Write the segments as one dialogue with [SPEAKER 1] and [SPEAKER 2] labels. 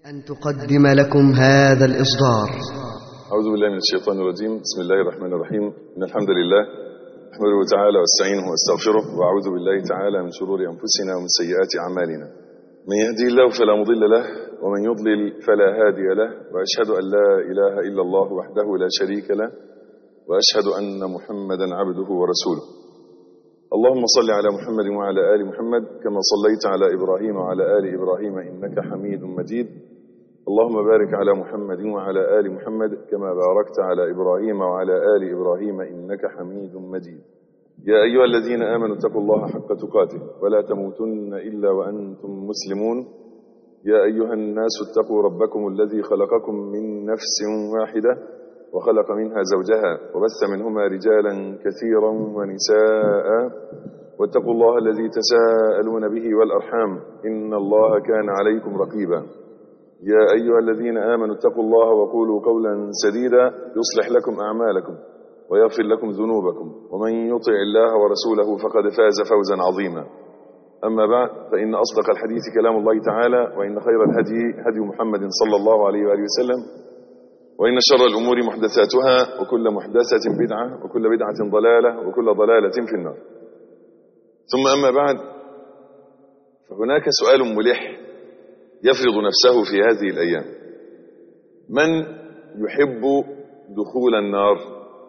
[SPEAKER 1] أن تقدم لكم هذا الإصدار
[SPEAKER 2] أعوذ بالله من الشيطان الرجيم بسم الله الرحمن الرحيم إن الحمد لله أحمده تعالى واستعينه واستغفره وأعوذ بالله تعالى من شرور أنفسنا ومن سيئات أعمالنا من يهدي الله فلا مضل له ومن يضلل فلا هادي له وأشهد أن لا إله إلا الله وحده لا شريك له وأشهد أن محمدا عبده ورسوله اللهم صل على محمد وعلى آل محمد كما صليت على إبراهيم وعلى آل إبراهيم إنك حميد مجيد اللهم بارك على محمد وعلى آل محمد كما باركت على إبراهيم وعلى آل إبراهيم إنك حميد مجيد يا أيها الذين آمنوا اتقوا الله حق تقاته ولا تموتن إلا وأنتم مسلمون يا أيها الناس اتقوا ربكم الذي خلقكم من نفس واحدة وخلق منها زوجها وبث منهما رجالا كثيرا ونساء واتقوا الله الذي تساءلون به والأرحام إن الله كان عليكم رقيبا يا أيها الذين آمنوا اتقوا الله وقولوا قولا سديدا يصلح لكم أعمالكم ويغفر لكم ذنوبكم ومن يطع الله ورسوله فقد فاز فوزا عظيما أما بعد فإن أصدق الحديث كلام الله تعالى وإن خير الهدي هدي محمد صلى الله عليه وآله وسلم وإن شر الأمور محدثاتها وكل محدثة بدعة وكل بدعة ضلالة وكل ضلالة في النار ثم أما بعد فهناك سؤال ملح يفرض نفسه في هذه الأيام من يحب دخول النار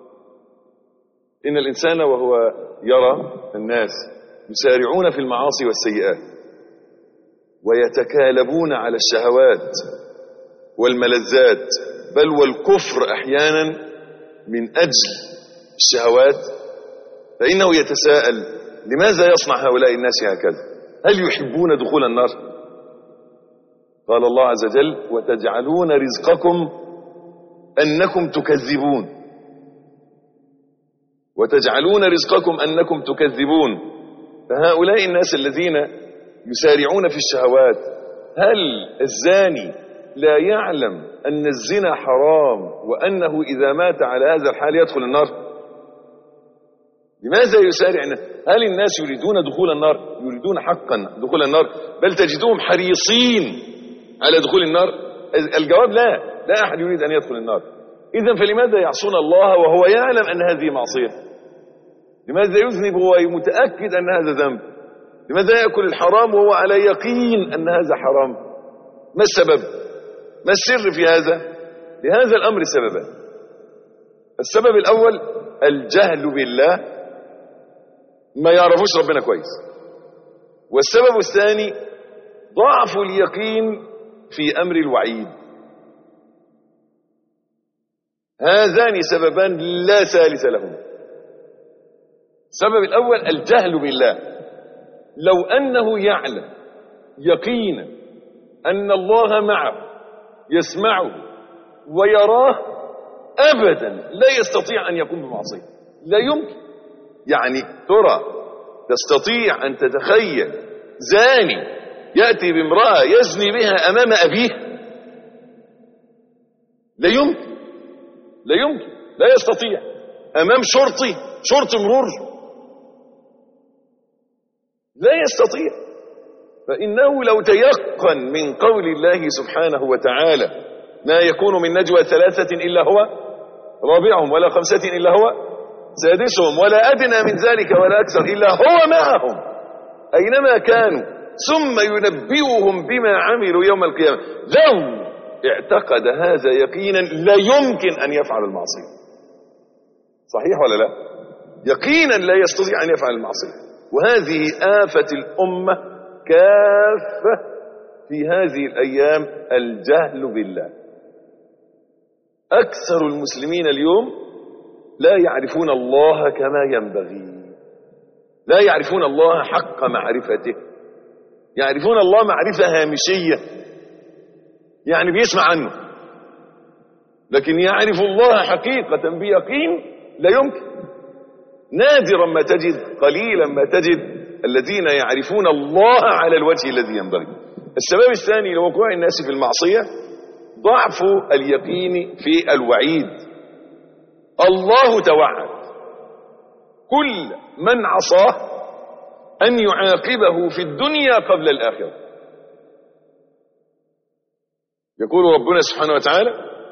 [SPEAKER 2] إن الإنسان وهو يرى الناس يسارعون في المعاصي والسيئات ويتكالبون على الشهوات والملذات بل والكفر أحيانا من أجل الشهوات فإنه يتساءل لماذا يصنع هؤلاء الناس هكذا هل يحبون دخول النار قال الله عز وجل وتجعلون رزقكم أنكم تكذبون وتجعلون رزقكم أنكم تكذبون فهؤلاء الناس الذين يسارعون في الشهوات هل الزاني لا يعلم أن الزنا حرام وأنه إذا مات على هذا الحال يدخل النار لماذا يسارع هل الناس يريدون دخول النار يريدون حقا دخول النار بل تجدهم حريصين على دخول النار الجواب لا لا أحد يريد أن يدخل النار إذا فلماذا يعصون الله وهو يعلم أن هذه معصية لماذا يذنب وهو متأكد أن هذا ذنب لماذا يأكل الحرام وهو على يقين أن هذا حرام ما السبب ما السر في هذا لهذا الأمر سببان السبب الأول الجهل بالله ما يعرفوش ربنا كويس والسبب الثاني ضعف اليقين في أمر الوعيد هذان سببان لا ثالث لهما السبب الأول الجهل بالله لو أنه يعلم يقينا أن الله معه يسمعه ويراه أبدا لا يستطيع أن يقوم بمعصية لا يمكن يعني ترى تستطيع أن تتخيل زاني يأتي بامرأة يزني بها أمام أبيه لا يمكن لا يمكن لا يستطيع أمام شرطي شرطي مرور لا يستطيع فإنه لو تيقن من قول الله سبحانه وتعالى ما يكون من نجوى ثلاثة إلا هو رابعهم ولا خمسة إلا هو سادسهم ولا أدنى من ذلك ولا أكثر إلا هو معهم أينما كانوا ثم ينبئهم بما عملوا يوم القيامة لو اعتقد هذا يقينا لا يمكن أن يفعل المعصية صحيح ولا لا يقينا لا يستطيع أن يفعل المعصية وهذه آفة الأمة كافة في هذه الأيام الجهل بالله أكثر المسلمين اليوم لا يعرفون الله كما ينبغي لا يعرفون الله حق معرفته يعرفون الله معرفة هامشية يعني بيسمع عنه لكن يعرف الله حقيقة بيقين لا يمكن نادرا ما تجد قليلا ما تجد الذين يعرفون الله على الوجه الذي ينبغي السبب الثاني لوقوع الناس في المعصية ضعف اليقين في الوعيد الله توعد كل من عصاه أن يعاقبه في الدنيا قبل الآخرة يقول ربنا سبحانه وتعالى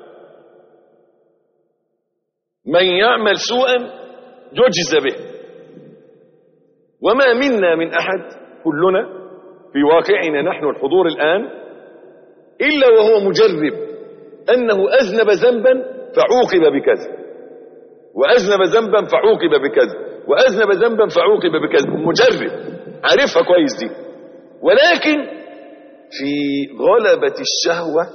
[SPEAKER 2] من يعمل سوءا يجز به وما منا من أحد كلنا في واقعنا نحن الحضور الآن إلا وهو مجرب أنه أذنب ذنبا فعوقب بكذا وأذنب ذنبا فعوقب بكذا وأذنب ذنبا فعوقب بكذا مجرب عارفها كويس دي ولكن في غلبة الشهوة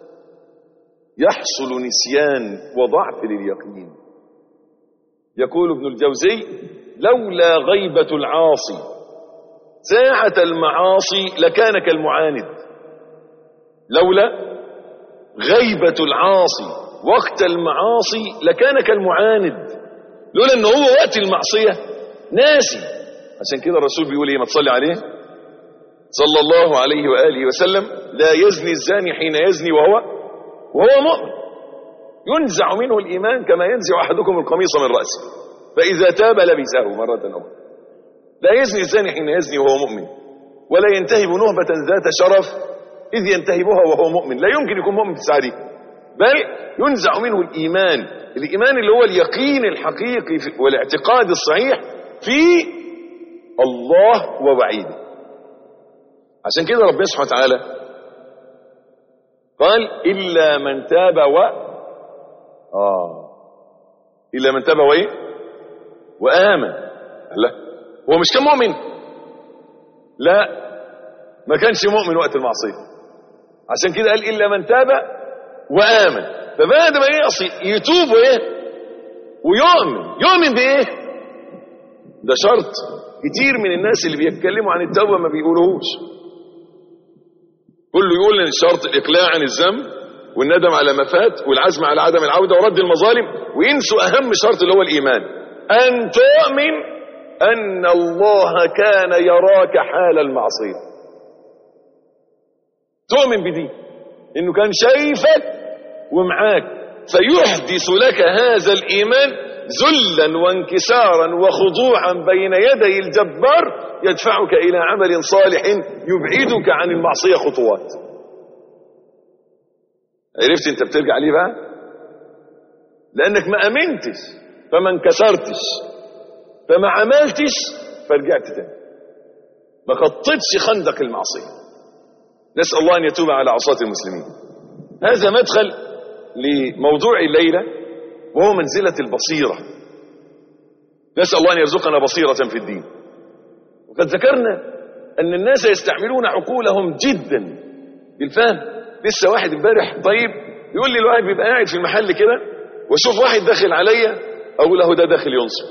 [SPEAKER 2] يحصل نسيان وضعف لليقين يقول ابن الجوزي لولا غيبة العاصي ساعة المعاصي لكان كالمعاند لولا غيبة العاصي وقت المعاصي لكان كالمعاند لولا انه هو وقت المعصية ناسي عشان كده الرسول بيقول ايه ما تصلي عليه صلى الله عليه وآله وسلم لا يزني الزاني حين يزني وهو وهو مؤمن ينزع منه الإيمان كما ينزع أحدكم القميص من رأسه فإذا تاب لبسه مرة أخرى لا يزني الزاني حين يزني وهو مؤمن ولا ينتهب نهبة ذات شرف إذ ينتهبها وهو مؤمن لا يمكن يكون مؤمن في الساعة دي بل ينزع منه الإيمان الإيمان اللي هو اليقين الحقيقي والاعتقاد الصحيح في الله ووعيده عشان كده ربنا سبحانه وتعالى قال إلا من تاب و آه إلا من تاب وإيه وآمن لا هو مش كان مؤمن لا ما كانش مؤمن وقت المعصية عشان كده قال إلا من تاب وآمن فبعد ما يعصي يتوب وإيه ويؤمن يؤمن بإيه ده شرط كتير من الناس اللي بيتكلموا عن التوبة ما بيقولوهوش كله يقول ان الشرط الاقلاع عن الذنب والندم على ما فات والعزم على عدم العودة ورد المظالم وينسوا اهم شرط اللي هو الايمان ان تؤمن ان الله كان يراك حال المعصية تؤمن بدي انه كان شايفك ومعاك فيحدث لك هذا الايمان ذلا وانكسارا وخضوعا بين يدي الجبار يدفعك إلى عمل صالح يبعدك عن المعصية خطوات عرفت انت بترجع ليه بقى لانك ما امنتش فما انكسرتش فما عملتش فرجعت تاني ما خطتش خندق المعصية نسأل الله ان يتوب على عصاة المسلمين هذا مدخل لموضوع الليلة وهو منزلة البصيرة نسأل الله أن يرزقنا بصيرة في الدين وقد ذكرنا أن الناس يستعملون عقولهم جدا بالفهم لسه واحد امبارح طيب يقول لي الواحد بيبقى قاعد في المحل كده واشوف واحد داخل عليا اقول له ده داخل ينصب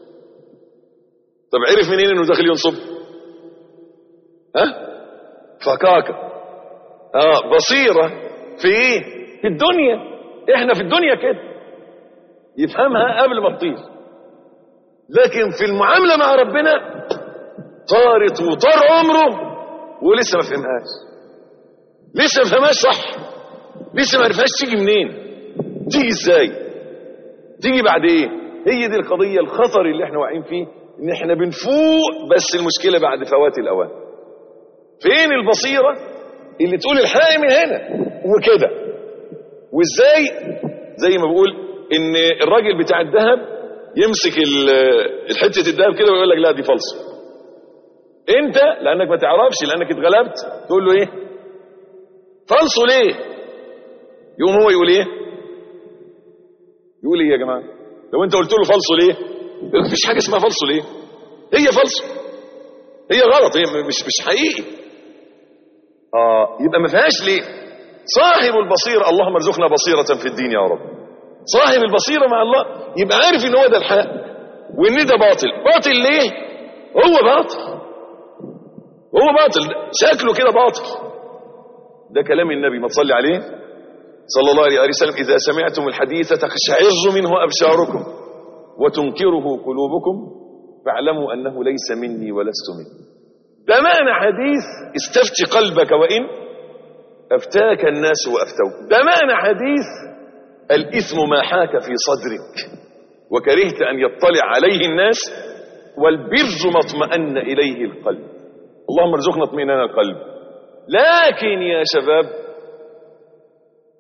[SPEAKER 2] طب عرف منين انه داخل ينصب ها فكاكه اه بصيره في ايه في الدنيا احنا في الدنيا كده يفهمها قبل ما تطير لكن في المعاملة مع ربنا طارت وطار عمره ولسه ما فهمهاش لسه ما فهمهاش صح لسه ما عرفهاش تيجي منين تيجي ازاي تيجي بعد ايه هي دي القضية الخطر اللي احنا واقعين فيه ان احنا بنفوق بس المشكلة بعد فوات الاوان فين البصيرة اللي تقول الحق من هنا وكده وازاي زي ما بقول ان الراجل بتاع الذهب يمسك الحته الذهب كده ويقول لك لا دي فالصه انت لانك ما تعرفش لانك اتغلبت تقول له ايه فالصه ليه يقوم هو يقول ايه يقول ايه يا جماعه لو انت قلت له فالصه ليه يقول مفيش حاجه اسمها فالصه ليه هي فالصه هي غلط هي مش مش حقيقي اه يبقى ما فيهاش ليه صاحب البصيره اللهم ارزقنا بصيره في الدين يا رب صاحب البصيرة مع الله يبقى عارف ان هو ده الحق وان ده باطل باطل ليه هو باطل هو باطل شكله كده باطل ده كلام النبي ما تصلي عليه صلى الله عليه وسلم إذا سمعتم الحديث تخشعر منه أبشاركم وتنكره قلوبكم فاعلموا أنه ليس مني ولست مني ده معنى حديث استفت قلبك وإن أفتاك الناس وأفتوك ده معنى حديث الإثم ما حاك في صدرك وكرهت أن يطلع عليه الناس والبر ما اطمأن إليه القلب اللهم ارزقنا اطمئنان القلب لكن يا شباب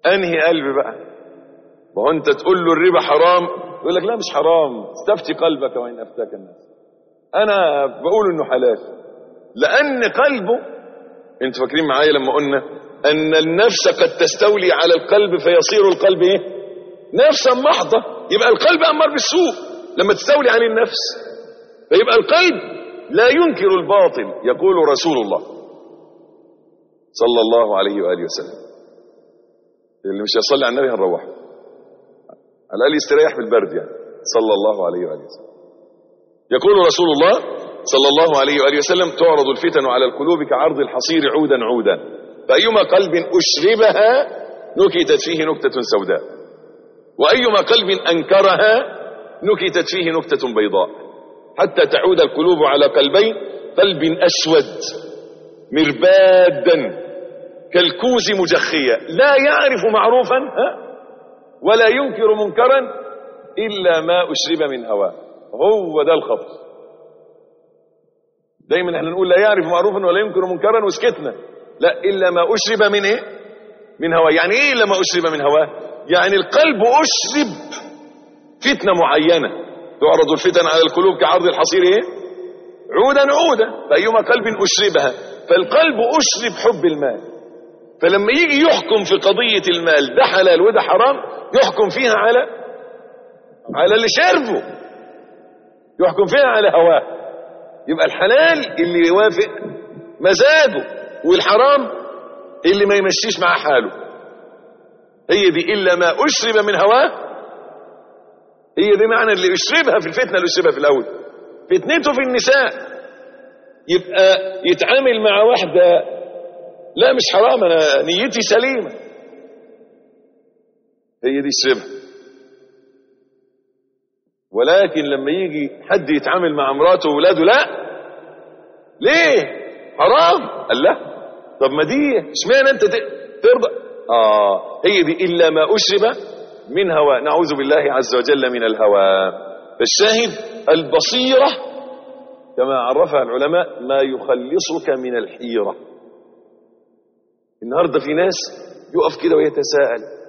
[SPEAKER 2] انهي قلب بقى ما هو انت تقول له الربا حرام يقول لك لا مش حرام استفتي قلبك وان افتاك الناس انا بقول انه حلال لان قلبه انتوا فاكرين معايا لما قلنا ان النفس قد تستولي على القلب فيصير القلب ايه نفسا محضة يبقى القلب امر بالسوء لما تستولي عليه النفس فيبقى القلب لا ينكر الباطل يقول رسول الله صلى الله عليه واله وسلم اللي مش يصلي على النبي هنروح على الاقل يستريح في البرد يعني صلى الله عليه واله وسلم يقول رسول الله صلى الله عليه واله وسلم تعرض الفتن على القلوب كعرض الحصير عودا عودا فايما قلب اشربها نكتت فيه نكته سوداء وايما قلب انكرها نكتت فيه نكته بيضاء حتى تعود القلوب على قلبين قلب اسود مربادا كالكوز مجخيا لا يعرف معروفا ها ولا ينكر منكرا الا ما اشرب من هواه هو ده الخطر دايما احنا نقول لا يعرف معروفا ولا ينكر منكرا وسكتنا لا الا ما اشرب من ايه من هواه يعني ايه الا ما اشرب من هواه يعني القلب اشرب فتنه معينه تعرض الفتن على القلوب كعرض الحصير ايه عودا عودا فايما قلب اشربها فالقلب اشرب حب المال فلما يجي يحكم في قضيه المال ده حلال وده حرام يحكم فيها على على اللي شربه يحكم فيها على هواه يبقى الحلال اللي يوافق مزاجه والحرام اللي ما يمشيش مع حاله هي دي إلا ما أشرب من هواه هي دي معنى اللي أشربها في الفتنة اللي أشربها في الأول فتنته في النساء يبقى يتعامل مع واحدة لا مش حرام أنا نيتي سليمة هي دي أشربها ولكن لما يجي حد يتعامل مع مراته وولاده لا ليه حرام قال لا طب ما دي اشمعنى انت ترضى اه هي دي الا ما اشرب من هوى نعوذ بالله عز وجل من الهوى فالشاهد البصيرة كما عرفها العلماء ما يخلصك من الحيرة النهاردة في ناس يقف كده ويتساءل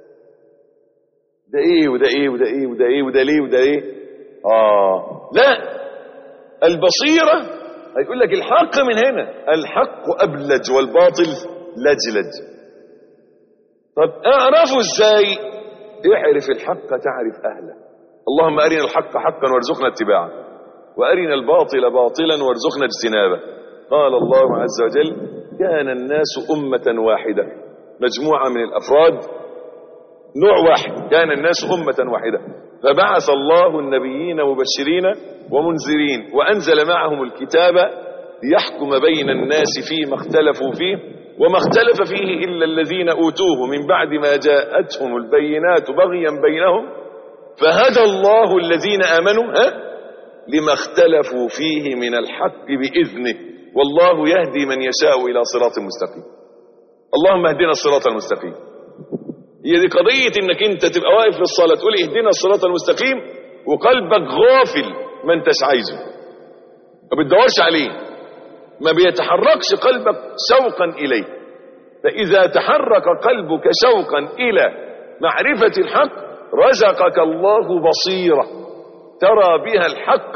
[SPEAKER 2] ده ايه وده ايه وده ايه وده ايه وده ليه وده ايه اه لا البصيرة هيقول لك الحق من هنا الحق أبلج والباطل لجلج طب اعرفه ازاي اعرف الحق تعرف أهله اللهم أرنا الحق حقا وارزقنا اتباعه وأرنا الباطل باطلا وارزقنا اجتنابه قال الله عز وجل كان الناس أمة واحدة مجموعة من الأفراد نوع واحد كان الناس أمة واحدة فبعث الله النبيين مبشرين ومنذرين وأنزل معهم الكتاب ليحكم بين الناس فيما اختلفوا فيه وما اختلف فيه إلا الذين أوتوه من بعد ما جاءتهم البينات بغيا بينهم فهدى الله الذين آمنوا ها لما اختلفوا فيه من الحق بإذنه والله يهدي من يشاء إلى صراط مستقيم اللهم اهدنا الصراط المستقيم هي دي قضية انك انت تبقى واقف في الصلاة تقول اهدنا الصراط المستقيم وقلبك غافل ما انتش عايزه ما بتدورش عليه ما بيتحركش قلبك شوقا اليه فاذا تحرك قلبك شوقا الى معرفة الحق رزقك الله بصيرة ترى بها الحق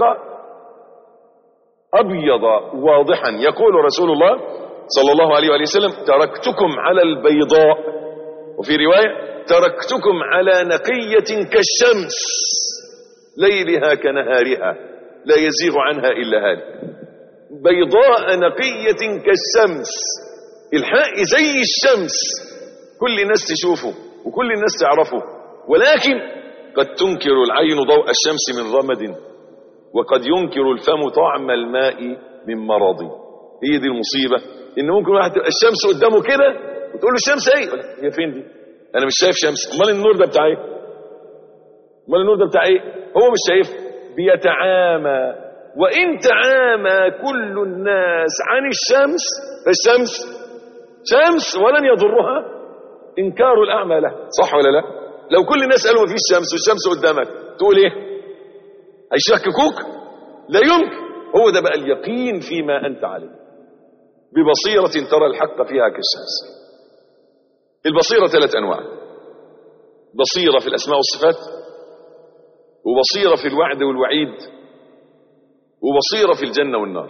[SPEAKER 2] ابيض واضحا يقول رسول الله صلى الله عليه وآله وسلم تركتكم على البيضاء وفي رواية تركتكم على نقية كالشمس ليلها كنهارها لا يزيغ عنها إلا هالك بيضاء نقية كالشمس الحق زي الشمس كل الناس تشوفه وكل الناس تعرفه ولكن قد تنكر العين ضوء الشمس من رمد وقد ينكر الفم طعم الماء من مرض هي دي المصيبة ان ممكن واحد الشمس قدامه كده وتقول له الشمس ايه هي فين دي انا مش شايف شمس امال النور ده بتاع ايه امال النور ده بتاع ايه هو مش شايف بيتعامى وان تعامى كل الناس عن الشمس فالشمس شمس ولن يضرها انكار الاعمى له صح ولا لا لو كل الناس قالوا مفيش شمس والشمس قدامك تقول ايه هيشككوك لا يمكن هو ده بقى اليقين فيما انت عليه ببصيرة ترى الحق فيها كالشمس البصيرة ثلاث أنواع بصيرة في الأسماء والصفات وبصيرة في الوعد والوعيد وبصيرة في الجنة والنار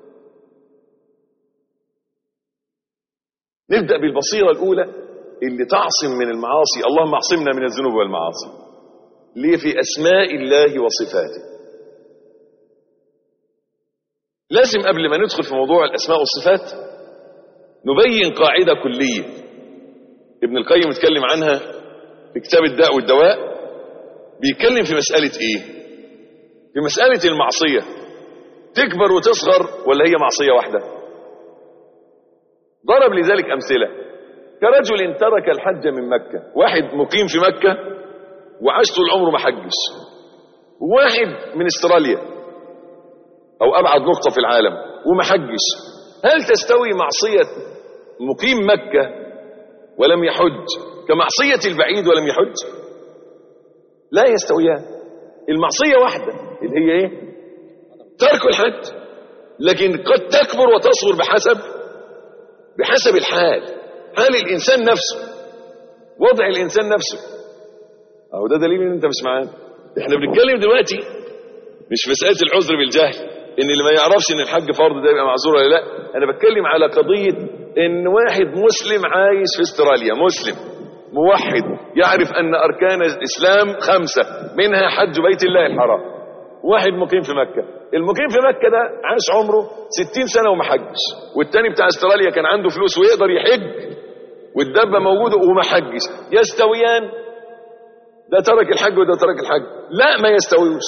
[SPEAKER 2] نبدأ بالبصيرة الأولى اللي تعصم من المعاصي اللهم اعصمنا من الذنوب والمعاصي ليه في أسماء الله وصفاته لازم قبل ما ندخل في موضوع الأسماء والصفات نبين قاعدة كلية ابن القيم اتكلم عنها في كتاب الداء والدواء بيتكلم في مسألة ايه في مسألة المعصية تكبر وتصغر ولا هي معصية واحدة ضرب لذلك أمثلة كرجل ترك الحج من مكة واحد مقيم في مكة وعاش طول عمره ما حجش واحد من استراليا أو أبعد نقطة في العالم وما حجش هل تستوي معصية مقيم مكة ولم يحج كمعصية البعيد ولم يحج لا يستويان المعصية واحدة اللي هي ايه ترك الحج لكن قد تكبر وتصغر بحسب بحسب الحال حال الإنسان نفسه وضع الإنسان نفسه أهو ده دليل إن أنت مش معانا إحنا بنتكلم دلوقتي مش مسألة العذر بالجهل إن اللي ما يعرفش إن الحج فرض ده يبقى معذور ولا لا أنا بتكلم على قضية إن واحد مسلم عايش في استراليا مسلم موحد يعرف أن أركان الإسلام خمسة منها حج بيت الله الحرام واحد مقيم في مكة المقيم في مكة ده عاش عمره ستين سنة وما حجش والتاني بتاع استراليا كان عنده فلوس ويقدر يحج والدبة موجودة وما حجش يستويان ده ترك الحج وده ترك الحج لا ما يستويوش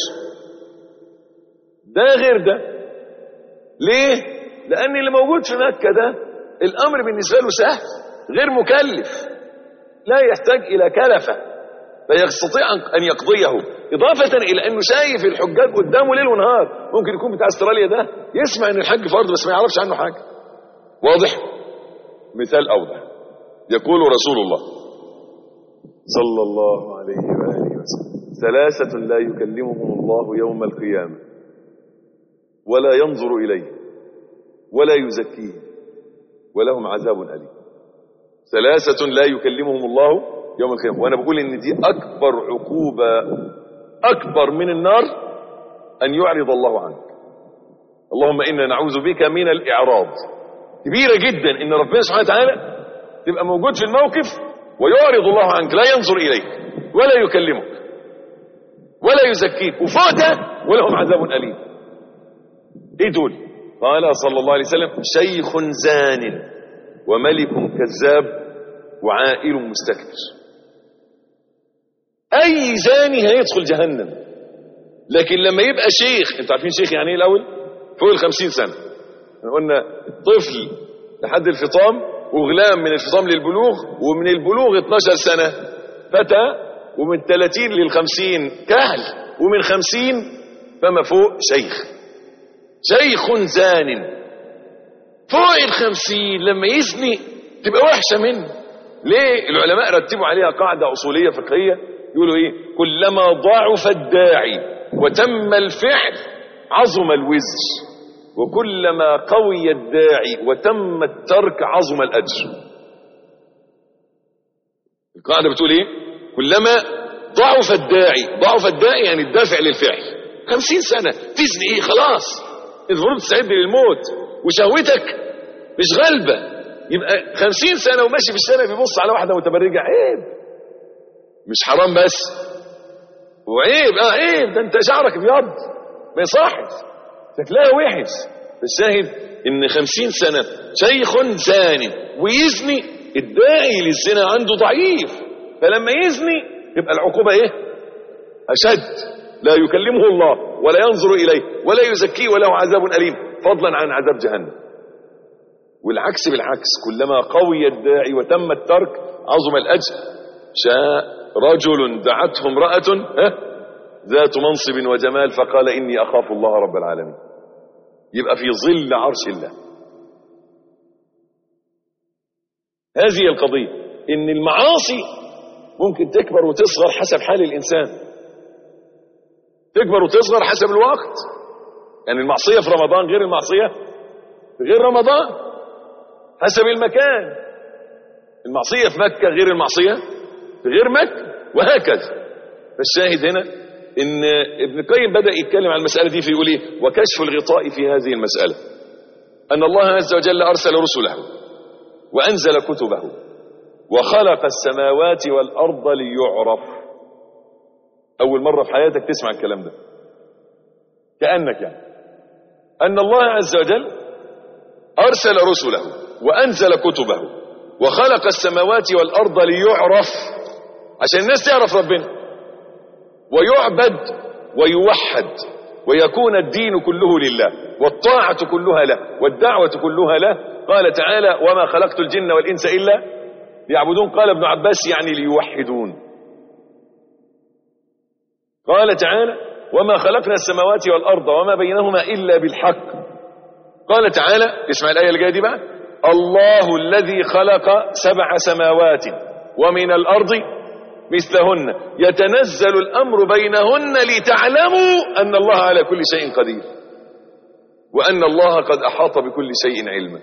[SPEAKER 2] ده غير ده ليه لأن اللي موجود في مكة ده الأمر بالنسبة له سهل غير مكلف لا يحتاج إلى كلفة فيستطيع أن يقضيه إضافة إلى أنه شايف الحجاج قدامه ليل ونهار ممكن يكون بتاع استراليا ده يسمع أن الحج فرض بس ما يعرفش عنه حاجة واضح مثال أوضح يقول رسول الله صلى الله عليه وآله وسلم ثلاثة لا يكلمهم الله يوم القيامة ولا ينظر إليه ولا يزكيه ولهم عذاب أليم ثلاثة لا يكلمهم الله يوم القيامة وأنا بقول إن دي أكبر عقوبة أكبر من النار أن يعرض الله عنك اللهم إنا نعوذ بك من الإعراض كبيرة جدا إن ربنا سبحانه وتعالى تبقى موجود في الموقف ويعرض الله عنك لا ينظر إليك ولا يكلمك ولا يزكيك وفوق ده ولهم عذاب أليم إيه دول قال صلى الله عليه وسلم شيخ زان وملك كذاب وعائل مستكبر اي زاني هيدخل جهنم لكن لما يبقى شيخ انتوا عارفين شيخ يعني ايه الاول فوق ال 50 سنه احنا قلنا طفل لحد الفطام وغلام من الفطام للبلوغ ومن البلوغ 12 سنه فتى ومن 30 لل 50 كهل ومن 50 فما فوق شيخ شيخ زان فوق الخمسين لما يزني تبقى وحشة منه ليه العلماء رتبوا عليها قاعدة أصولية فقهية يقولوا إيه كلما ضعف الداعي وتم الفعل عظم الوزر وكلما قوي الداعي وتم الترك عظم الأجر القاعدة بتقول إيه كلما ضعف الداعي ضعف الداعي يعني الدافع للفعل خمسين سنة تزني إيه خلاص المفروض تستعد للموت وشهوتك مش غالبة يبقى خمسين سنة وماشي في الشارع بيبص على واحدة متبرجة عيب مش حرام بس وعيب اه عيب ده انت شعرك ابيض ما يصحش شكلها وحش الشاهد ان خمسين سنة شيخ زاني ويزني الداعي للزنا عنده ضعيف فلما يزني يبقى العقوبة ايه اشد لا يكلمه الله ولا ينظر اليه ولا يزكيه وله عذاب اليم فضلا عن عذاب جهنم والعكس بالعكس كلما قوي الداعي وتم الترك عظم الأجر شاء رجل دعته امرأة ذات منصب وجمال فقال إني أخاف الله رب العالمين يبقى في ظل عرش الله هذه القضية إن المعاصي ممكن تكبر وتصغر حسب حال الإنسان تكبر وتصغر حسب الوقت يعني المعصية في رمضان غير المعصية في غير رمضان حسب المكان
[SPEAKER 3] المعصية في مكة غير المعصية في غير مكة وهكذا فالشاهد هنا ان ابن القيم بدأ يتكلم عن المسألة دي فيقول ايه وكشف الغطاء في هذه المسألة أن الله عز وجل أرسل رسله وأنزل كتبه وخلق السماوات والأرض ليعرف أول مرة في حياتك تسمع الكلام ده كأنك يعني أن الله عز وجل أرسل رسله وأنزل كتبه وخلق السماوات والأرض ليعرف عشان الناس تعرف ربنا ويعبد ويوحد ويكون الدين كله لله والطاعة كلها له والدعوة كلها له قال تعالى وما خلقت الجن والإنس إلا ليعبدون قال ابن عباس يعني ليوحدون قال تعالى وما خلقنا السماوات والأرض وما بينهما إلا بالحق قال تعالى اسمع الآية اللي جايه دي بقى الله الذي خلق سبع سماوات ومن الأرض مثلهن يتنزل الأمر بينهن لتعلموا أن الله على كل شيء قدير وأن الله قد أحاط بكل شيء علما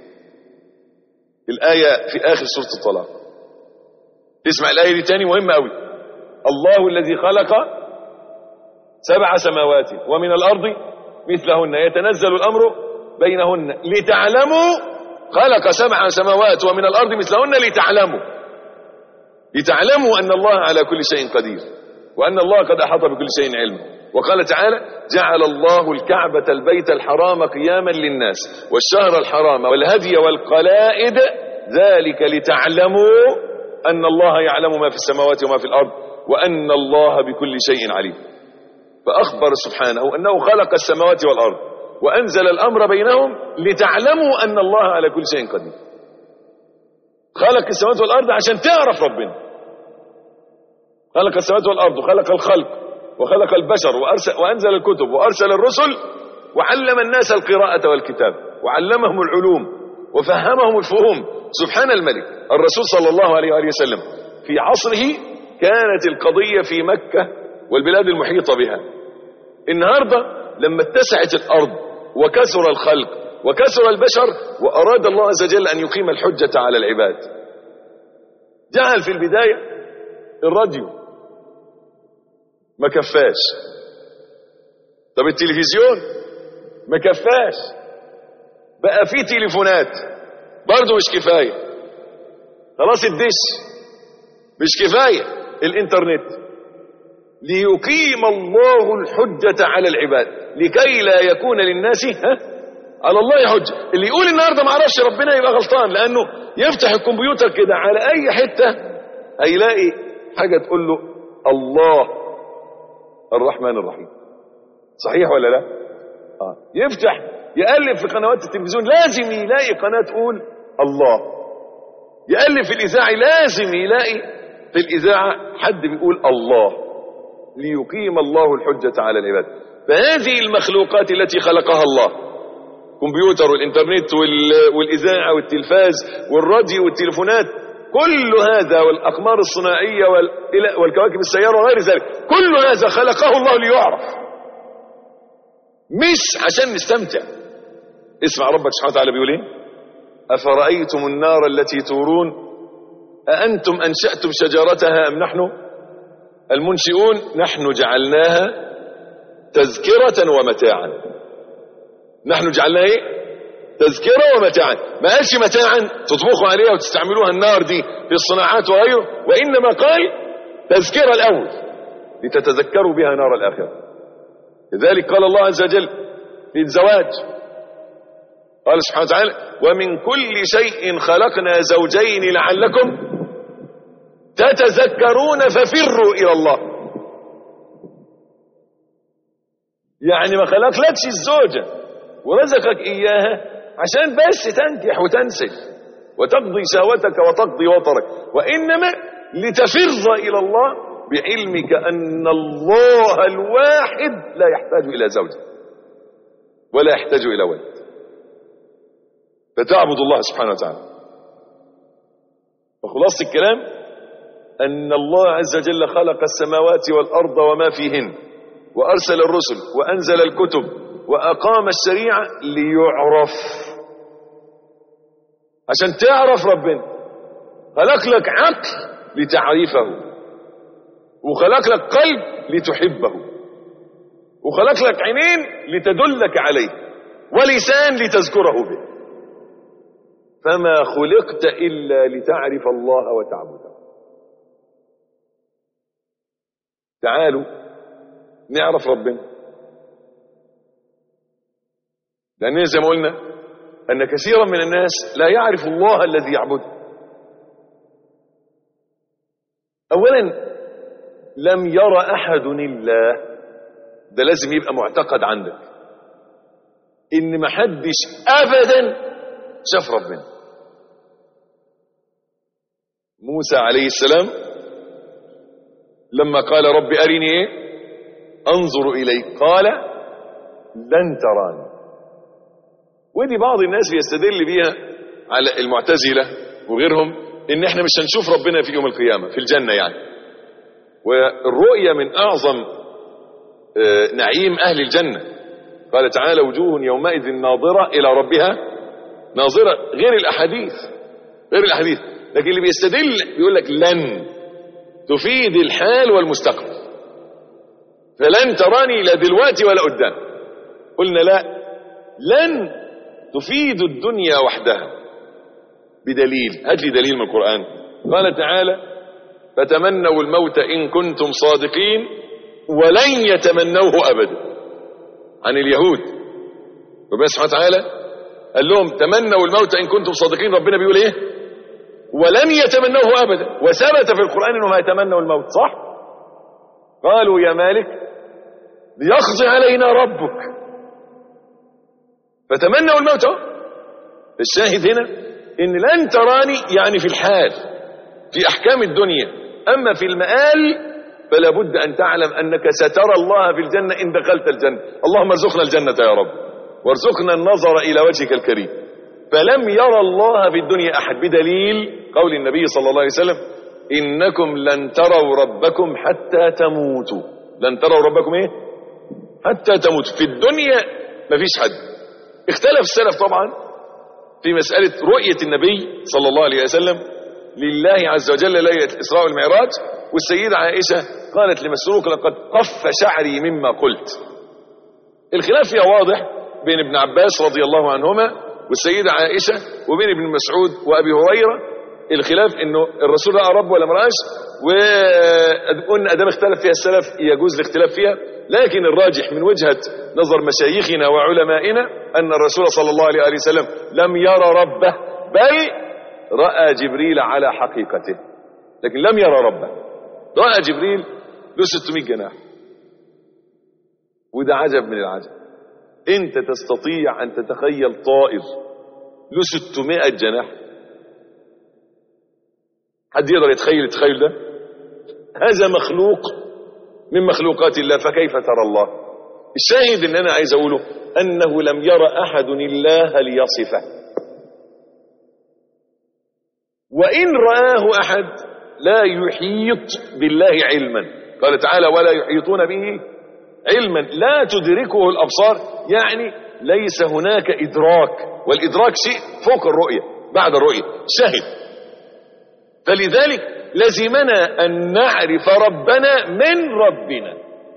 [SPEAKER 3] الآية في آخر سورة الطلاق اسمع الآية دي تاني مهمة أوي الله الذي خلق سبع سماوات ومن الأرض مثلهن يتنزل الأمر بينهن لتعلموا خلق سبع سماوات ومن الأرض مثلهن لتعلموا لتعلموا أن الله على كل شيء قدير وأن الله قد أحاط بكل شيء علما وقال تعالى جعل الله الكعبة البيت الحرام قياما للناس والشهر الحرام والهدي والقلائد ذلك لتعلموا أن الله يعلم ما في السماوات وما في الأرض وأن الله بكل شيء عليم فأخبر سبحانه أنه خلق السماوات والأرض وأنزل الأمر بينهم لتعلموا أن الله على كل شيء قدير خلق السماوات والأرض عشان تعرف ربنا خلق السماوات والأرض وخلق الخلق وخلق البشر وأرسل وأنزل الكتب وأرسل الرسل وعلم الناس القراءة والكتاب وعلمهم العلوم وفهمهم الفهوم سبحان الملك الرسول صلى الله عليه وآله وسلم في عصره كانت القضية في مكة والبلاد المحيطة بها النهاردة لما اتسعت الأرض وكثر الخلق وكثر البشر وأراد الله عز وجل أن يقيم الحجة على العباد جعل في البداية الراديو ما كفاش طب التلفزيون ما كفاش بقى في تليفونات برضه مش كفاية خلاص الدش مش كفاية الانترنت ليقيم الله الحجة على العباد لكي لا يكون للناس ها على الله حجة اللي يقول النهاردة ما عرفش ربنا يبقى غلطان لأنه يفتح الكمبيوتر كده على أي حتة هيلاقي حاجة تقول له الله الرحمن الرحيم صحيح ولا لا آه. يفتح يقلب في قنوات التلفزيون لازم يلاقي قناة تقول الله يقلب في الإذاعة لازم يلاقي في الإذاعة حد بيقول الله ليقيم الله الحجة على العباد فهذه المخلوقات التي خلقها الله كمبيوتر والإنترنت والإذاعة والتلفاز والراديو والتليفونات كل هذا والأقمار الصناعية والكواكب السيارة وغير ذلك كل هذا خلقه الله ليعرف مش عشان نستمتع اسمع ربك سبحانه وتعالى بيقول ايه أفرأيتم النار التي تورون أأنتم أنشأتم شجرتها أم نحن المنشئون نحن جعلناها تذكرة ومتاعا نحن جعلناها ايه تذكرة ومتاعا ما قالش متاعا تطبخوا عليها وتستعملوها النار دي في الصناعات وغيره وإنما قال تذكرة الأول لتتذكروا بها نار الآخرة لذلك قال الله عز وجل في الزواج قال سبحانه وتعالى ومن كل شيء خلقنا زوجين لعلكم تتذكرون ففروا إلى الله يعني ما خلقلكش الزوجة ورزقك إياها عشان بس تنكح وتنسج وتقضي شهوتك وتقضي وطرك وإنما لتفر إلى الله بعلمك أن الله الواحد لا يحتاج إلى زوجة ولا يحتاج إلى ولد فتعبد الله سبحانه وتعالى فخلاص الكلام أن الله عز وجل خلق السماوات والأرض وما فيهن وأرسل الرسل وأنزل الكتب وأقام الشريعة ليعرف عشان تعرف ربنا خلق لك عقل لتعرفه وخلق لك قلب لتحبه وخلق لك عينين لتدلك عليه ولسان لتذكره به فما خلقت إلا لتعرف الله وتعبده تعالوا نعرف ربنا لأن زي ما قلنا أن كثيرا من الناس لا يعرف الله الذي يعبده أولا لم ير أحد الله ده لازم يبقى معتقد عندك إن محدش أبدا شاف ربنا موسى عليه السلام لما قال رب أرني إيه أنظر إليك قال لن تراني ودي بعض الناس بيستدل بيها على المعتزلة وغيرهم ان احنا مش هنشوف ربنا في يوم القيامة في الجنة يعني والرؤية من اعظم آه، نعيم اهل الجنة قال تعالى وجوه يومئذ ناظرة الى ربها ناظرة غير الاحاديث غير الاحاديث لكن اللي بيستدل بيقول لك لن تفيد الحال والمستقبل فلن تراني لا دلوقتي ولا قدام قلنا لا لن تفيد الدنيا وحدها بدليل هات لي دليل من القرآن قال تعالى فتمنوا الموت إن كنتم صادقين ولن يتمنوه أبدا عن اليهود ربنا سبحانه وتعالى قال لهم تمنوا الموت إن كنتم صادقين ربنا بيقول إيه ولن يتمنوه أبدا وثبت في القرآن أنهم هيتمنوا الموت صح قالوا يا مالك ليقضي علينا ربك فتمنوا الموت اهو الشاهد هنا ان لن تراني يعني في الحال في احكام الدنيا اما في المآل فلا بد ان تعلم انك سترى الله في الجنة ان دخلت الجنة اللهم ارزقنا الجنة يا رب وارزقنا النظر الى وجهك الكريم فلم يرى الله في الدنيا احد بدليل قول النبي صلى الله عليه وسلم انكم لن تروا ربكم حتى تموتوا لن تروا ربكم ايه حتى تموتوا في الدنيا مفيش حد اختلف السلف طبعا في مسألة رؤية النبي صلى الله عليه وسلم لله عز وجل ليلة الإسراء والمعراج والسيدة عائشة قالت لمسروق لقد قف شعري مما قلت الخلاف فيها واضح بين ابن عباس رضي الله عنهما والسيدة عائشة وبين ابن مسعود وأبي هريرة الخلاف انه الرسول رأى رب ولا مرآش وقلنا ادام اختلف فيها السلف يجوز الاختلاف فيها لكن الراجح من وجهة نظر مشايخنا وعلمائنا أن الرسول صلى الله عليه وسلم لم يرى ربه بل رأى جبريل على حقيقته لكن لم يرى ربه رأى جبريل له 600 جناح وده عجب من العجب انت تستطيع ان تتخيل طائر له 600 جناح حد يقدر يتخيل التخيل ده هذا مخلوق من مخلوقات الله فكيف ترى الله الشاهد ان انا عايز اقوله انه لم يرى احد الله ليصفه وان رآه احد لا يحيط بالله علما قال تعالى ولا يحيطون به علما لا تدركه الابصار يعني ليس هناك ادراك والادراك شيء فوق الرؤيه بعد الرؤيه شاهد فلذلك لزمنا أن نعرف ربنا من ربنا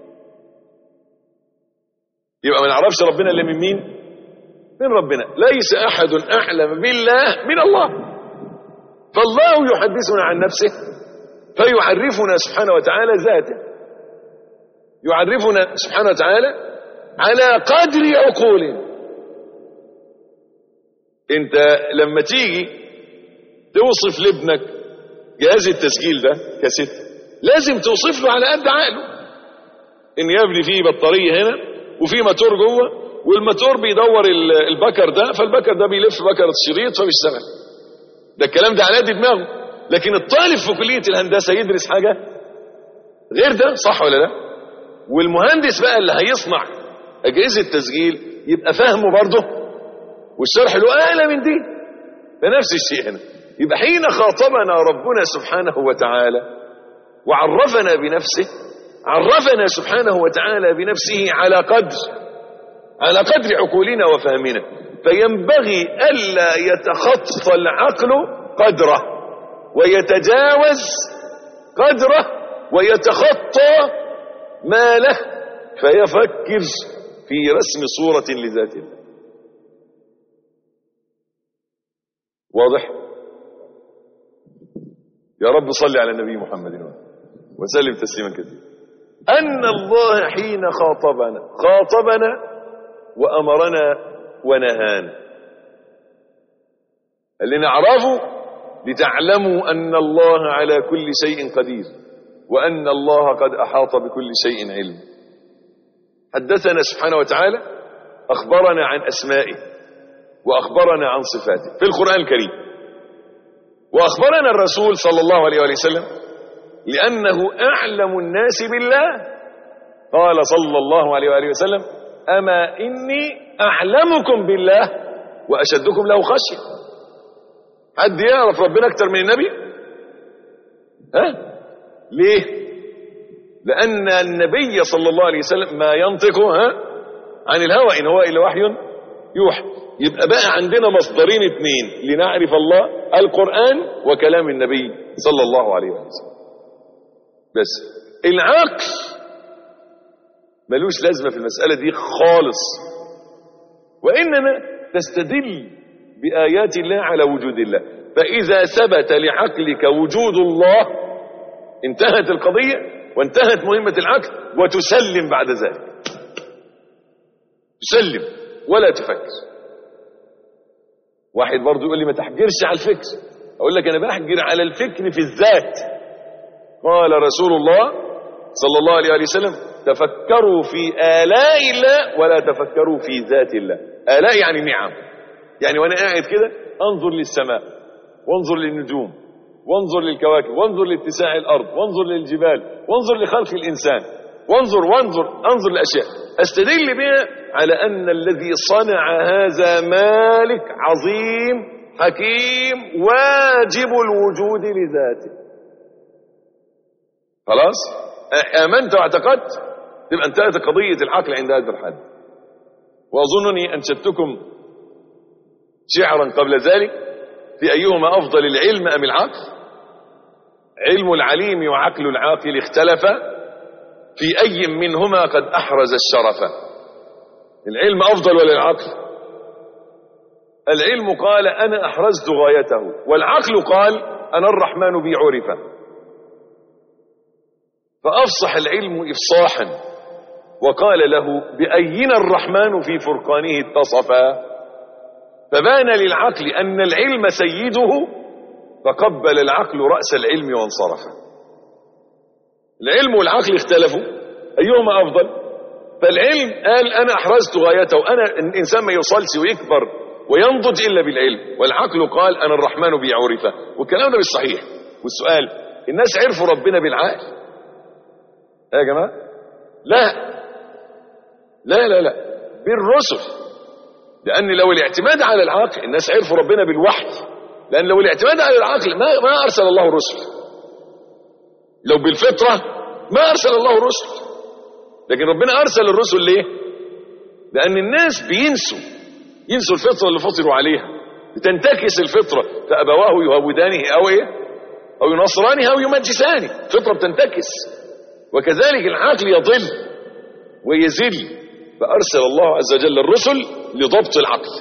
[SPEAKER 3] يبقى ما نعرفش ربنا إلا من مين من ربنا ليس أحد أعلم بالله من الله فالله يحدثنا عن نفسه فيعرفنا سبحانه وتعالى ذاته يعرفنا سبحانه وتعالى على قدر عقولنا انت لما تيجي توصف لابنك جهاز التسجيل ده كاسيت لازم توصف له على قد عقله ان يا ابني فيه بطاريه هنا وفي موتور جوه والموتور بيدور البكر ده فالبكر ده بيلف بكر الشريط فبيشتغل ده الكلام ده على قد دماغه لكن الطالب في كليه الهندسه يدرس حاجه غير ده صح ولا لا والمهندس بقى اللي هيصنع اجهزه تسجيل يبقى فاهمه برضه والشرح له اعلى من دي ده نفس الشيء هنا يبقى حين خاطبنا ربنا سبحانه وتعالى وعرفنا بنفسه عرفنا سبحانه وتعالى بنفسه على قدر على قدر عقولنا وفهمنا فينبغي ألا يتخطى العقل قدره ويتجاوز قدره ويتخطى ما له فيفكر في رسم صورة لذات الله واضح يا رب صل على النبي محمد وسلم تسليما كثيرا أن الله حين خاطبنا خاطبنا وأمرنا ونهانا قال لنا اعرفوا لتعلموا أن الله على كل شيء قدير وأن الله قد أحاط بكل شيء علم حدثنا سبحانه وتعالى أخبرنا عن أسمائه وأخبرنا عن صفاته في القرآن الكريم وأخبرنا الرسول صلى الله عليه وآله وسلم لأنه أعلم الناس بالله قال صلى الله عليه وآله وسلم أما إني أعلمكم بالله وأشدكم له خشية حد يعرف ربنا أكتر من النبي ها ليه لأن النبي صلى الله عليه وسلم ما ينطق ها عن الهوى إن هو إلا وحي يوحى يبقى بقى عندنا مصدرين اثنين لنعرف الله القرآن وكلام النبي صلى الله عليه وسلم بس العقل ملوش لازمة في المسألة دي خالص وإنما تستدل بآيات الله على وجود الله فإذا ثبت لعقلك وجود الله انتهت القضية وانتهت مهمة العقل وتسلم بعد ذلك تسلم ولا تفكر واحد برضه يقول لي ما تحجرش على الفكر اقول لك انا بحجر على الفكر في الذات قال رسول الله صلى الله عليه وسلم تفكروا في آلاء الله ولا تفكروا في ذات الله آلاء يعني نعم يعني وانا قاعد كده انظر للسماء وانظر للنجوم وانظر للكواكب وانظر لاتساع الارض وانظر للجبال وانظر لخلق الانسان وانظر وانظر انظر لاشياء استدل بها على ان الذي صنع هذا مالك عظيم حكيم واجب الوجود لذاته خلاص امنت واعتقدت تبقى انتهت قضيه العقل عند هذا الحد واظنني انشدتكم شعرا قبل ذلك في أيهما أفضل العلم أم العقل علم العليم وعقل العاقل اختلفا في أي منهما قد أحرز الشرف العلم أفضل ولا العقل العلم قال أنا أحرزت غايته والعقل قال أنا الرحمن بي عرف فأفصح العلم إفصاحا وقال له بأين الرحمن في فرقانه اتصفا فبان للعقل أن العلم سيده فقبل العقل رأس العلم وانصرف العلم والعقل اختلفوا أيهما أفضل فالعلم قال أنا أحرزت غايته أنا الإنسان ما يوصلش ويكبر وينضج إلا بالعلم والعقل قال أنا الرحمن بي عرفه والكلام ده مش صحيح والسؤال الناس عرفوا ربنا بالعقل يا جماعة لا لا لا لا بالرسل لأن لو الاعتماد على العقل الناس عرفوا ربنا بالوحي لأن لو الاعتماد على العقل ما, ما أرسل الله الرسل لو بالفطرة ما أرسل الله الرسل لكن ربنا أرسل الرسل ليه لأن الناس بينسوا ينسوا الفطرة اللي فطروا عليها بتنتكس الفطرة فأبواه يهودانه أو إيه أو ينصرانه أو يمجسانه فطرة بتنتكس وكذلك العقل يضل ويزل فأرسل الله عز وجل الرسل لضبط العقل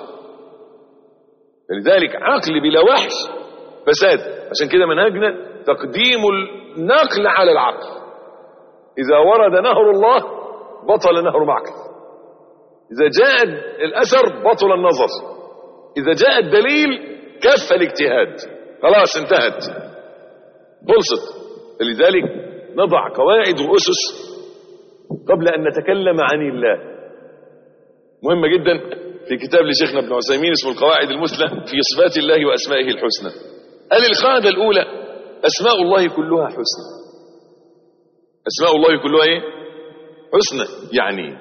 [SPEAKER 3] فلذلك عقل بلا وحي فساد عشان كده منهجنا تقديم النقل على العقل إذا ورد نهر الله بطل نهر معقل إذا جاء الأثر بطل النظر إذا جاء الدليل كف الاجتهاد خلاص انتهت خلصت لذلك نضع قواعد وأسس قبل أن نتكلم عن الله مهمة جدا في كتاب لشيخنا ابن عثيمين اسمه القواعد المثلى في صفات الله وأسمائه الحسنى قال القاعدة الأولى أسماء الله كلها حسنى أسماء الله كلها إيه حسنى يعني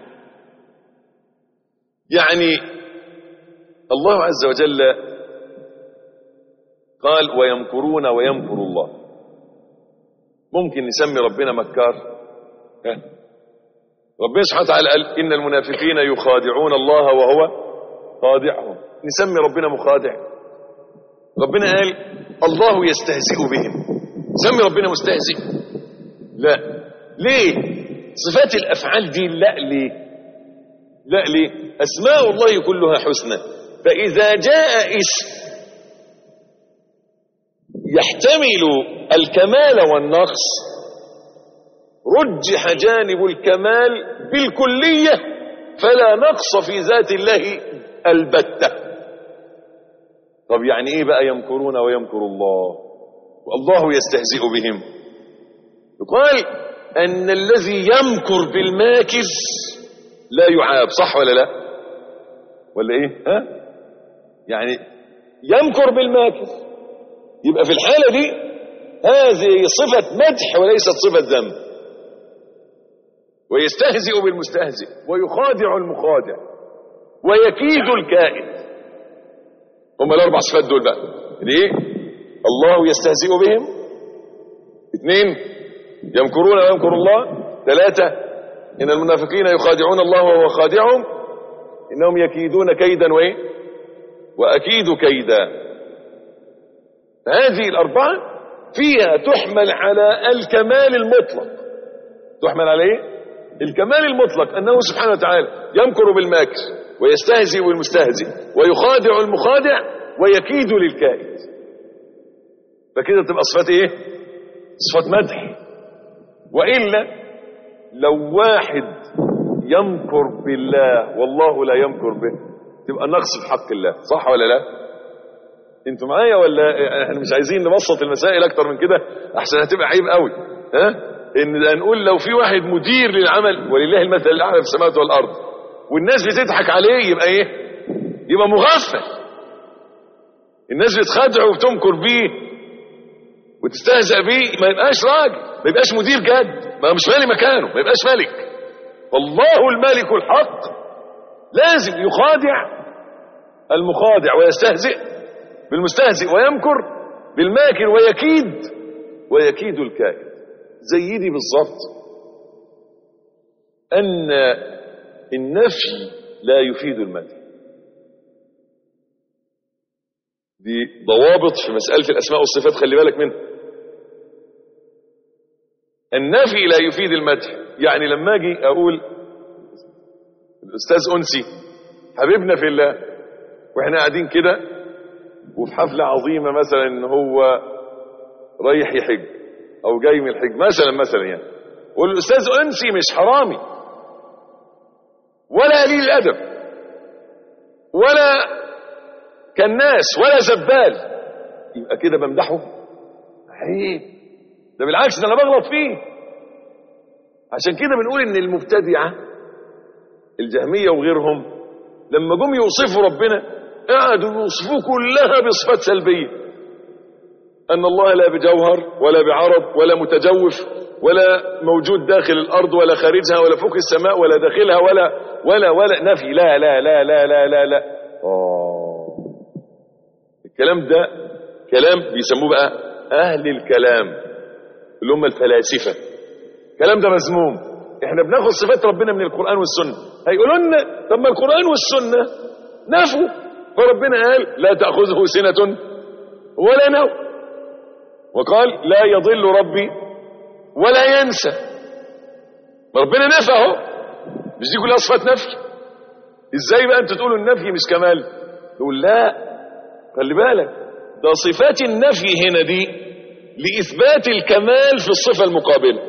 [SPEAKER 3] يعني الله عز وجل قال ويمكرون ويمكر الله ممكن نسمي ربنا مكار ها؟ ربنا سبحانه وتعالى قال إن المنافقين يخادعون الله وهو خادعهم نسمي ربنا مخادع ربنا قال الله يستهزئ بهم سمي ربنا مستهزئ لا ليه صفات الافعال دي لا ليه لا ليه اسماء الله كلها حسنى فاذا جاء اسم يحتمل الكمال والنقص رجح جانب الكمال بالكلية فلا نقص في ذات الله البتة طب يعني ايه بقى يمكرون ويمكر الله والله يستهزئ بهم يقال ان الذي يمكر بالماكر لا يعاب صح ولا لا ولا ايه ها يعني يمكر بالماكر يبقى في الحالة دي هذه صفة مدح وليست صفة ذنب ويستهزئ بالمستهزئ ويخادع المخادع ويكيد الكائد هم الاربع صفات دول بقى ليه الله يستهزئ بهم اثنين يمكرون ويمكر الله ثلاثة إن المنافقين يخادعون الله وهو خادعهم إنهم يكيدون كيدا وإيه وأكيد كيدا هذه الأربعة فيها تحمل على الكمال المطلق تحمل على إيه الكمال المطلق أنه سبحانه وتعالى يمكر بالماكر ويستهزئ بالمستهزئ ويخادع المخادع ويكيد للكائد فكده تبقى صفات ايه صفات مدح وإلا لو واحد يمكر بالله والله لا يمكر به تبقى نقص في حق الله صح ولا لا انتوا معايا ولا احنا مش عايزين نبسط المسائل اكتر من كده احسن هتبقى عيب قوي ها ان نقول لو في واحد مدير للعمل ولله المثل الاعلى في السماوات والارض والناس بتضحك عليه يبقى ايه يبقى مغفل الناس بتخدعه وبتمكر بيه وتستهزأ بيه ما يبقاش راجل ما يبقاش مدير جد ما مش مالي مكانه ما يبقاش ملك والله الملك الحق لازم يخادع المخادع ويستهزئ بالمستهزئ ويمكر بالماكر ويكيد ويكيد الكائد زي دي بالظبط ان النفي لا يفيد المدح دي ضوابط في مسألة الأسماء والصفات خلي بالك منها النفي لا يفيد المدح يعني لما أجي أقول الأستاذ أنسي حبيبنا في الله وإحنا قاعدين كده وفي حفلة عظيمة مثلا إن هو رايح يحج أو جاي من الحج مثلا مثلا يعني والأستاذ أنسي مش حرامي ولا قليل الأدب ولا كالناس ولا زبال يبقى كده بمدحه عيب ده بالعكس ده انا بغلط فيه عشان كده بنقول ان المبتدعه الجهميه وغيرهم لما جم يوصفوا ربنا قعدوا يوصفوه كلها بصفات سلبيه ان الله لا بجوهر ولا بعرض ولا متجوف ولا موجود داخل الارض ولا خارجها ولا فوق السماء ولا داخلها ولا ولا ولا نفي لا لا لا لا لا لا لا آه. الكلام ده كلام بيسموه بقى اهل الكلام اللي هم الفلاسفه الكلام ده مذموم احنا بناخد صفات ربنا من القران والسنه هيقولوا لنا طب ما القران والسنه نفوا فربنا قال لا تاخذه سنه ولا نوم وقال لا يضل ربي ولا ينسى ربنا نفى اهو مش دي كلها صفات نفي ازاي بقى انتوا تقولوا النفي مش كمال يقول لا خلي بالك ده صفات النفي هنا دي لإثبات الكمال في الصفة المقابلة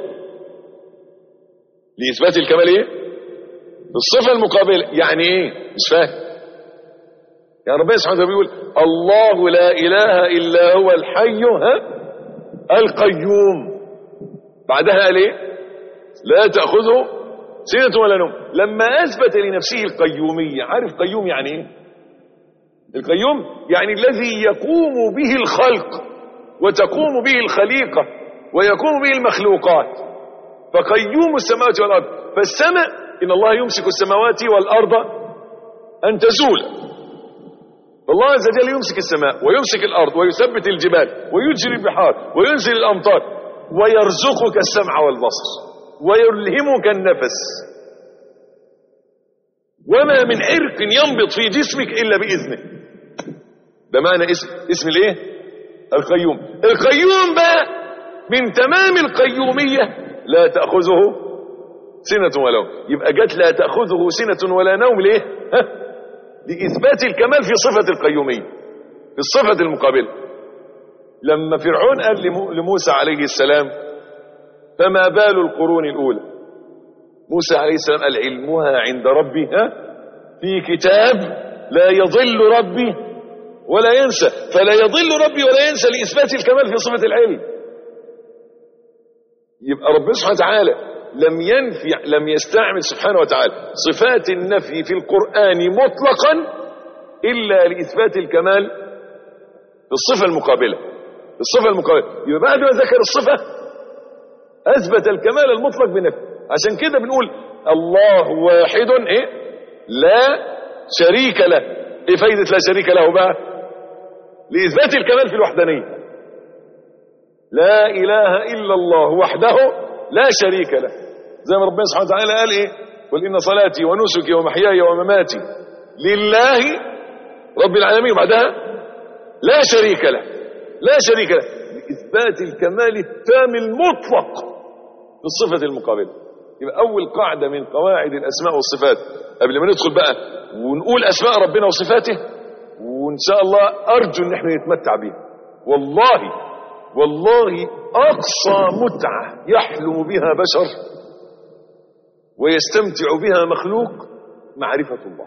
[SPEAKER 3] لإثبات الكمال ايه في الصفة المقابلة يعني ايه مش فاهم يعني ربنا سبحانه وتعالى بيقول الله لا إله إلا هو الحي ها القيوم بعدها قال ايه لا تأخذه سنة ولا نوم لما أثبت لنفسه القيومية عارف قيوم يعني ايه القيوم يعني الذي يقوم به الخلق وتقوم به الخليقة ويقوم به المخلوقات فقيوم السماوات والأرض فالسماء إن الله يمسك السماوات والأرض أن تزول فالله عز وجل يمسك السماء ويمسك الأرض ويثبت الجبال ويجري البحار وينزل الأمطار ويرزقك السمع والبصر ويلهمك النفس وما من عرق ينبض في جسمك إلا بإذنه ده معنى اسم اسم الايه القيوم القيوم بقى من تمام القيومية لا تأخذه سنة ولا نوم يبقى جت لا تأخذه سنة ولا نوم ليه ها؟ لإثبات الكمال في صفة القيومية في الصفة المقابلة لما فرعون قال لمو- لموسى عليه السلام فما بال القرون الأولى موسى عليه السلام قال علمها عند ربي ها في كتاب لا يضل ربي ولا ينسى فلا يضل ربي ولا ينسى لإثبات الكمال في صفة العلم يبقى ربنا سبحانه وتعالى لم ينفي لم يستعمل سبحانه وتعالى صفات النفي في القرآن مطلقا إلا لإثبات الكمال في الصفة المقابلة الصفة المقابلة يبقى بعد ما ذكر الصفة أثبت الكمال المطلق بنفسه عشان كده بنقول الله واحد إيه لا شريك له إيه فايدة لا شريك له بقى لإثبات الكمال في الوحدانية لا إله إلا الله وحده لا شريك له زي ما ربنا سبحانه وتعالى قال إيه قل إن صلاتي ونسكي ومحياي ومماتي لله رب العالمين وبعدها لا شريك له لا شريك له لإثبات الكمال التام المطلق في الصفة المقابلة يبقى أول قاعدة من قواعد الأسماء والصفات قبل ما ندخل بقى ونقول أسماء ربنا وصفاته وإن شاء الله أرجو إن احنا نتمتع بيها والله والله أقصى متعة يحلم بها بشر ويستمتع بها مخلوق معرفة الله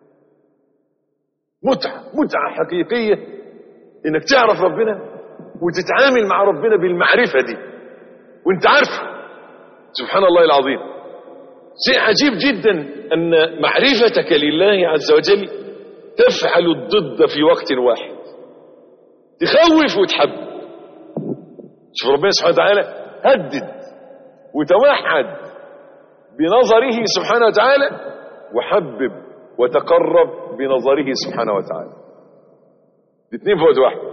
[SPEAKER 3] متعة متعة حقيقية إنك تعرف ربنا وتتعامل مع ربنا بالمعرفة دي وانت عارفه سبحان الله العظيم شيء عجيب جدا أن معرفتك لله عز وجل تفعل الضد في وقت واحد تخوف وتحب شوف ربنا سبحانه وتعالى هدد وتوحد بنظره سبحانه وتعالى وحبب وتقرب بنظره سبحانه وتعالى الاثنين في وقت واحد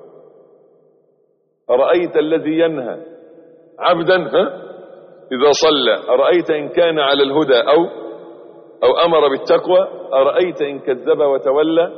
[SPEAKER 3] أرأيت الذي ينهى عبدا ها إذا صلى أرأيت إن كان على الهدى أو أو أمر بالتقوى أرأيت إن كذب وتولى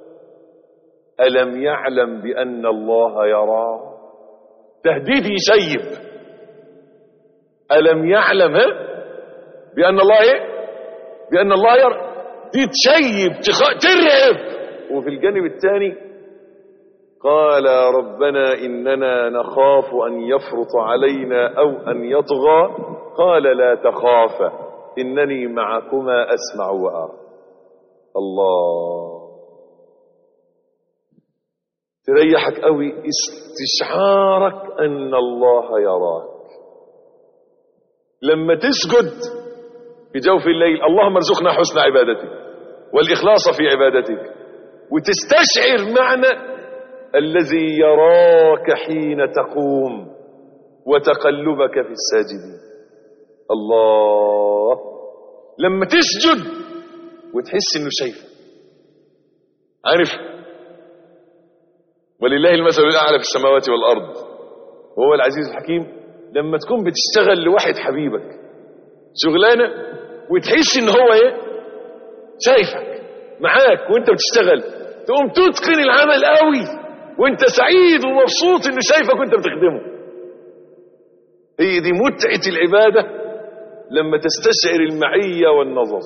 [SPEAKER 3] ألم يعلم بأن الله يرى تهديد يشيب ألم يعلم ها بأن الله إيه بأن الله يرى دي تشيب تخ... ترعب وفي الجانب الثاني قال ربنا إننا نخاف أن يفرط علينا أو أن يطغى قال لا تخافا إنني معكما أسمع وأرى الله تريحك قوي استشعارك أن الله يراك لما تسجد في جوف الليل اللهم ارزقنا حسن عبادتك والإخلاص في عبادتك وتستشعر معنى الذي يراك حين تقوم وتقلبك في الساجدين الله لما تسجد وتحس انه شايفك عارف ولله المثل الاعلى في السماوات والارض وهو العزيز الحكيم لما تكون بتشتغل لواحد حبيبك شغلانه وتحس ان هو ايه شايفك معاك وانت بتشتغل تقوم تتقن العمل قوي وانت سعيد ومبسوط انه شايفك وانت بتخدمه هي دي متعة العبادة لما تستشعر المعية والنظر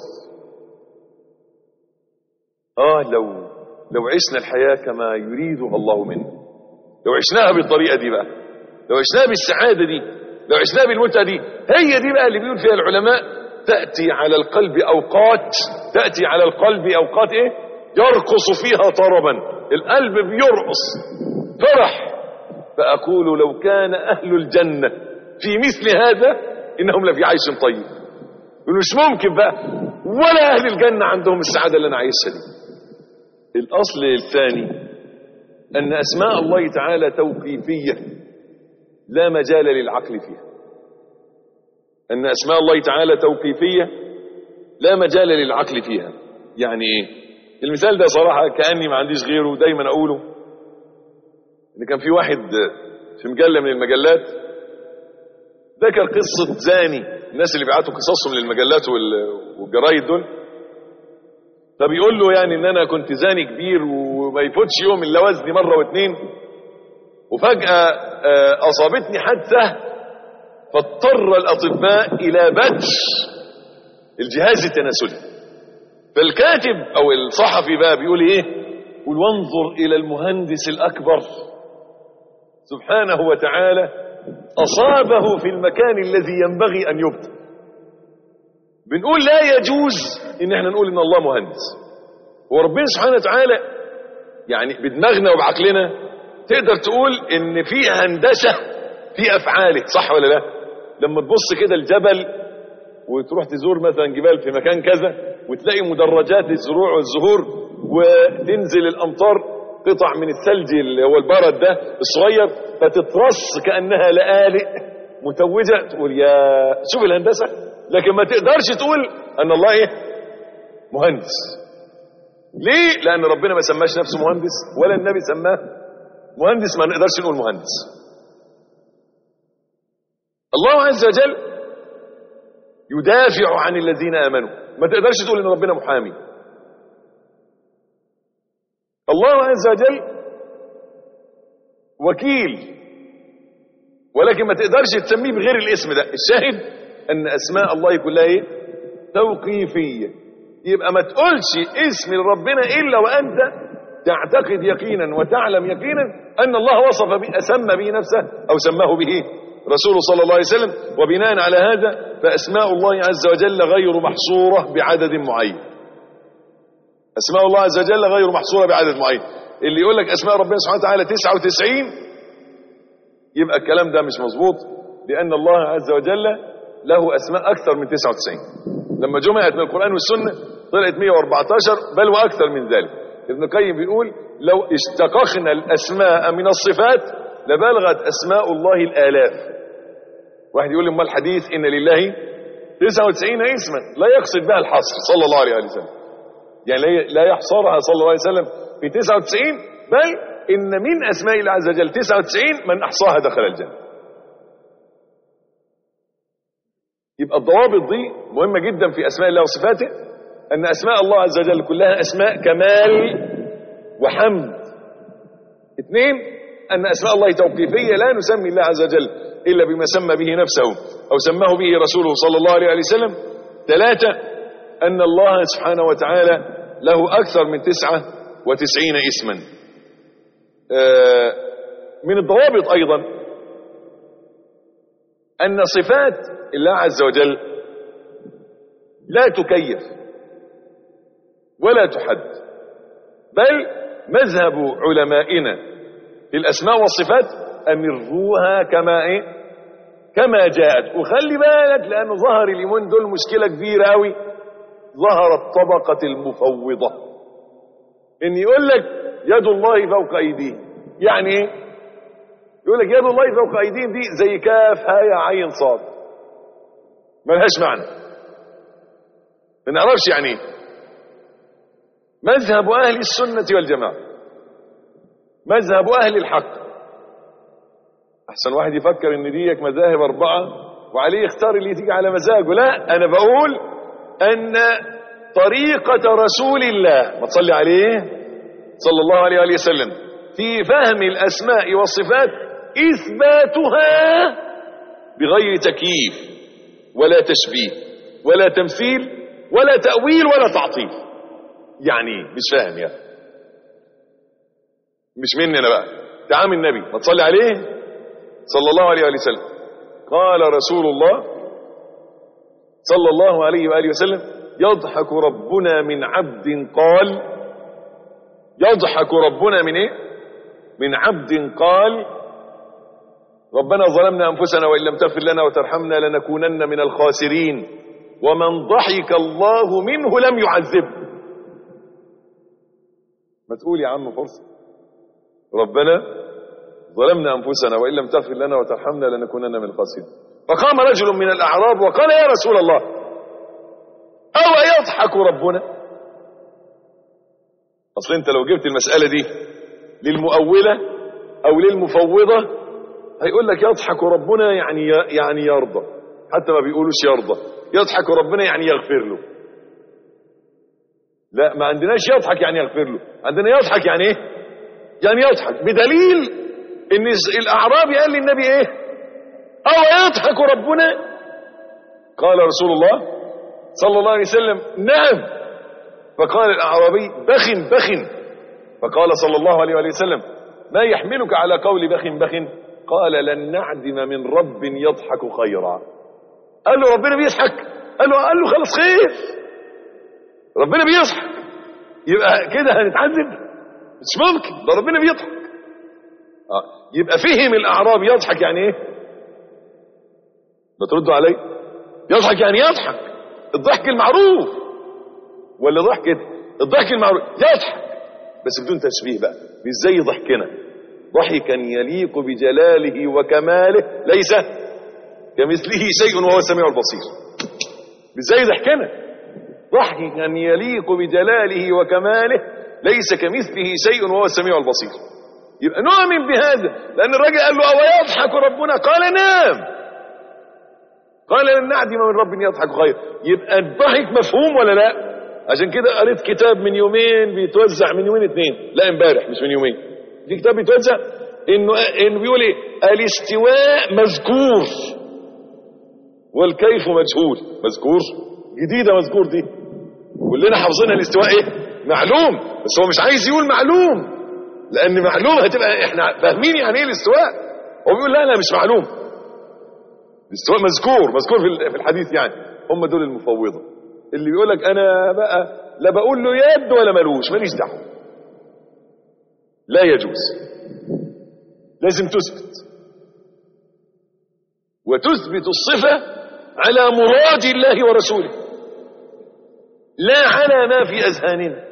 [SPEAKER 3] اه لو لو عشنا الحياة كما يريدها الله منا لو عشناها بالطريقة دي بقى لو عشناها بالسعادة دي لو عشناها بالمتعة دي هي دي بقى اللي بيقول فيها العلماء تأتي على القلب أوقات تأتي على القلب أوقات إيه يرقص فيها طربا القلب بيرقص فرح فأقول لو كان أهل الجنة في مثل هذا إنهم لفي عيش طيب مش ممكن بقى ولا أهل الجنة عندهم السعادة اللي أنا عايشها دي الأصل الثاني أن أسماء الله تعالى توقيفية لا مجال للعقل فيها أن أسماء الله تعالى توقيفية لا مجال للعقل فيها يعني إيه المثال ده صراحة كأني ما عنديش غيره دايما أقوله إن كان في واحد في مجلة من المجلات ذكر قصة زاني الناس اللي بيبعتوا قصصهم للمجلات وال- والجرايد دول فبيقول له يعني ان انا كنت زاني كبير وما يفوتش يوم الا وزني مره واتنين وفجأة آه، أصابتني حادثة فاضطر الأطباء إلى بتش الجهاز التناسلي فالكاتب أو الصحفي بقى بيقول إيه يقول وانظر إلى المهندس الأكبر سبحانه وتعالى أصابه في المكان الذي ينبغي أن يبدأ بنقول لا يجوز إن احنا نقول إن الله مهندس وربنا سبحانه وتعالى يعني بدماغنا وبعقلنا تقدر تقول ان في هندسه في افعالك صح ولا لا لما تبص كده الجبل وتروح تزور مثلا جبال في مكان كذا وتلاقي مدرجات الزروع والزهور وتنزل الامطار قطع من الثلج اللي هو البرد ده الصغير فتترص كانها لآلئ متوجه تقول يا شوف الهندسه لكن ما تقدرش تقول ان الله ايه مهندس ليه لان ربنا ما سماش نفسه مهندس ولا النبي سماه مهندس ما نقدرش نقول مهندس الله عز وجل يدافع عن الذين امنوا ما تقدرش تقول ان ربنا محامي الله عز وجل وكيل ولكن ما تقدرش تسميه بغير الاسم ده الشاهد ان اسماء الله كلها ايه توقيفيه يبقى ما تقولش اسم لربنا الا وانت تعتقد يقينا وتعلم يقينا ان الله وصف به سمى به نفسه او سماه به رسوله صلى الله عليه وسلم وبناء على هذا فاسماء الله عز وجل غير محصوره بعدد معين اسماء الله عز وجل غير محصوره بعدد معين اللي يقول لك اسماء ربنا سبحانه وتعالى 99 يبقى الكلام ده مش مظبوط لان الله عز وجل له اسماء اكثر من 99 لما جمعت من القران والسنه طلعت 114 بل واكثر من ذلك ابن القيم بيقول لو اشتققنا الاسماء من الصفات لبلغت اسماء الله الالاف واحد يقول لي امال الحديث ان لله 99 اسما لا يقصد بها الحصر صلى الله عليه وسلم يعني لا يحصرها صلى الله عليه وسلم في 99 بل ان من اسماء الله عز وجل 99 من احصاها دخل الجنه يبقى الضوابط دي مهمه جدا في اسماء الله وصفاته ان اسماء الله عز وجل كلها اسماء كمال وحمد اثنين ان اسماء الله توقيفيه لا نسمي الله عز وجل الا بما سمى به نفسه او سماه به رسوله صلى الله عليه وسلم ثلاثه ان الله سبحانه وتعالى له اكثر من تسعه وتسعين اسما من الضوابط ايضا ان صفات الله عز وجل لا تكيف ولا تحد بل مذهب علمائنا في الاسماء والصفات امروها كما ايه كما جاءت وخلي بالك لان ظهر اليومين دول مشكله كبيره قوي ظهرت طبقه المفوضه ان يقول لك يد الله فوق ايديه يعني ايه يقول لك يد الله فوق ايديهم دي زي كاف هاء عين صاد ملهاش معنى ما نعرفش يعني ايه مذهب اهل السنه والجماعه مذهب اهل الحق احسن واحد يفكر ان ديك مذاهب اربعه وعليه يختار اللي تيجي على مزاجه لا انا بقول ان طريقه رسول الله ما تصلي عليه صلى الله عليه وآله وسلم في فهم الاسماء والصفات اثباتها بغير تكييف ولا تشبيه ولا تمثيل ولا تاويل ولا تعطيل يعني مش فاهم يا مش مني انا بقى تعام النبي ما تصلي عليه صلى الله عليه وآله وسلم قال رسول الله صلى الله عليه وآله وسلم يضحك ربنا من عبد قال يضحك ربنا من ايه من عبد قال ربنا ظلمنا انفسنا وان لم تغفر لنا وترحمنا لنكونن من الخاسرين ومن ضحك الله منه لم يعذبه ما تقول يا عم فرصه ربنا ظلمنا انفسنا وان لم تغفر لنا وترحمنا لنكونن من الخاسرين فقام رجل من الاعراب وقال يا رسول الله او يضحك ربنا اصل انت لو جبت المساله دي للمؤوله او للمفوضه هيقول لك يضحك ربنا يعني يعني يرضى حتى ما بيقولوش يرضى يضحك ربنا يعني يغفر له لا ما عندناش يضحك يعني يغفر له عندنا يضحك يعني ايه يعني يضحك بدليل ان الاعرابي قال للنبي ايه او يضحك ربنا قال رسول الله صلى الله عليه وسلم نعم فقال الاعرابي بخ بخ فقال صلى الله عليه وآله وسلم ما يحملك على قول بخ بخ قال لن نعدم من رب يضحك خيرا قال له ربنا بيضحك قال له قال له خلاص خير ربنا بيضحك يبقى كده هنتعذب مش ممكن ده ربنا بيضحك آه. يبقى فهم الاعراب يضحك يعني ايه بتردوا علي يضحك يعني يضحك الضحك المعروف ولا ضحكة الضحك المعروف يضحك بس بدون تشبيه بقى مش زي ضحكنا ضحكا يليق بجلاله وكماله ليس كمثله شيء وهو السميع البصير مش زي ضحكنا ضحكا يليق بجلاله وكماله ليس كمثله شيء وهو السميع البصير يبقى نؤمن بهذا لأن الراجل قال له أو يضحك ربنا قال نعم قال لن نعدم من رب يضحك خير يبقى الضحك مفهوم ولا لا عشان كده قريت كتاب من يومين بيتوزع من يومين اتنين لا امبارح مش من يومين في كتاب بيتوزع انه انه بيقول ايه الاستواء مذكور والكيف مجهول مذكور جديده مذكور دي كلنا حافظينها الاستواء ايه معلوم بس هو مش عايز يقول معلوم لان معلوم هتبقى احنا فاهمين يعني ايه الاستواء هو بيقول لا لا مش معلوم الاستواء مذكور مذكور في الحديث يعني هم دول المفوضه اللي بيقول لك انا بقى لا بقول له يد ولا ملوش ماليش دعوه لا يجوز لازم تثبت وتثبت الصفه على مراد الله ورسوله لا على ما في اذهاننا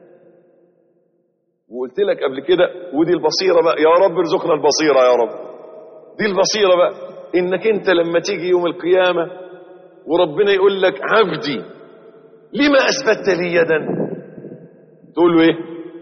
[SPEAKER 3] وقلت لك قبل كده ودي البصيره بقى يا رب ارزقنا البصيره يا رب دي البصيره بقى انك انت لما تيجي يوم القيامه وربنا يقول لك عبدي لما اثبتت لي يدا تقول له ايه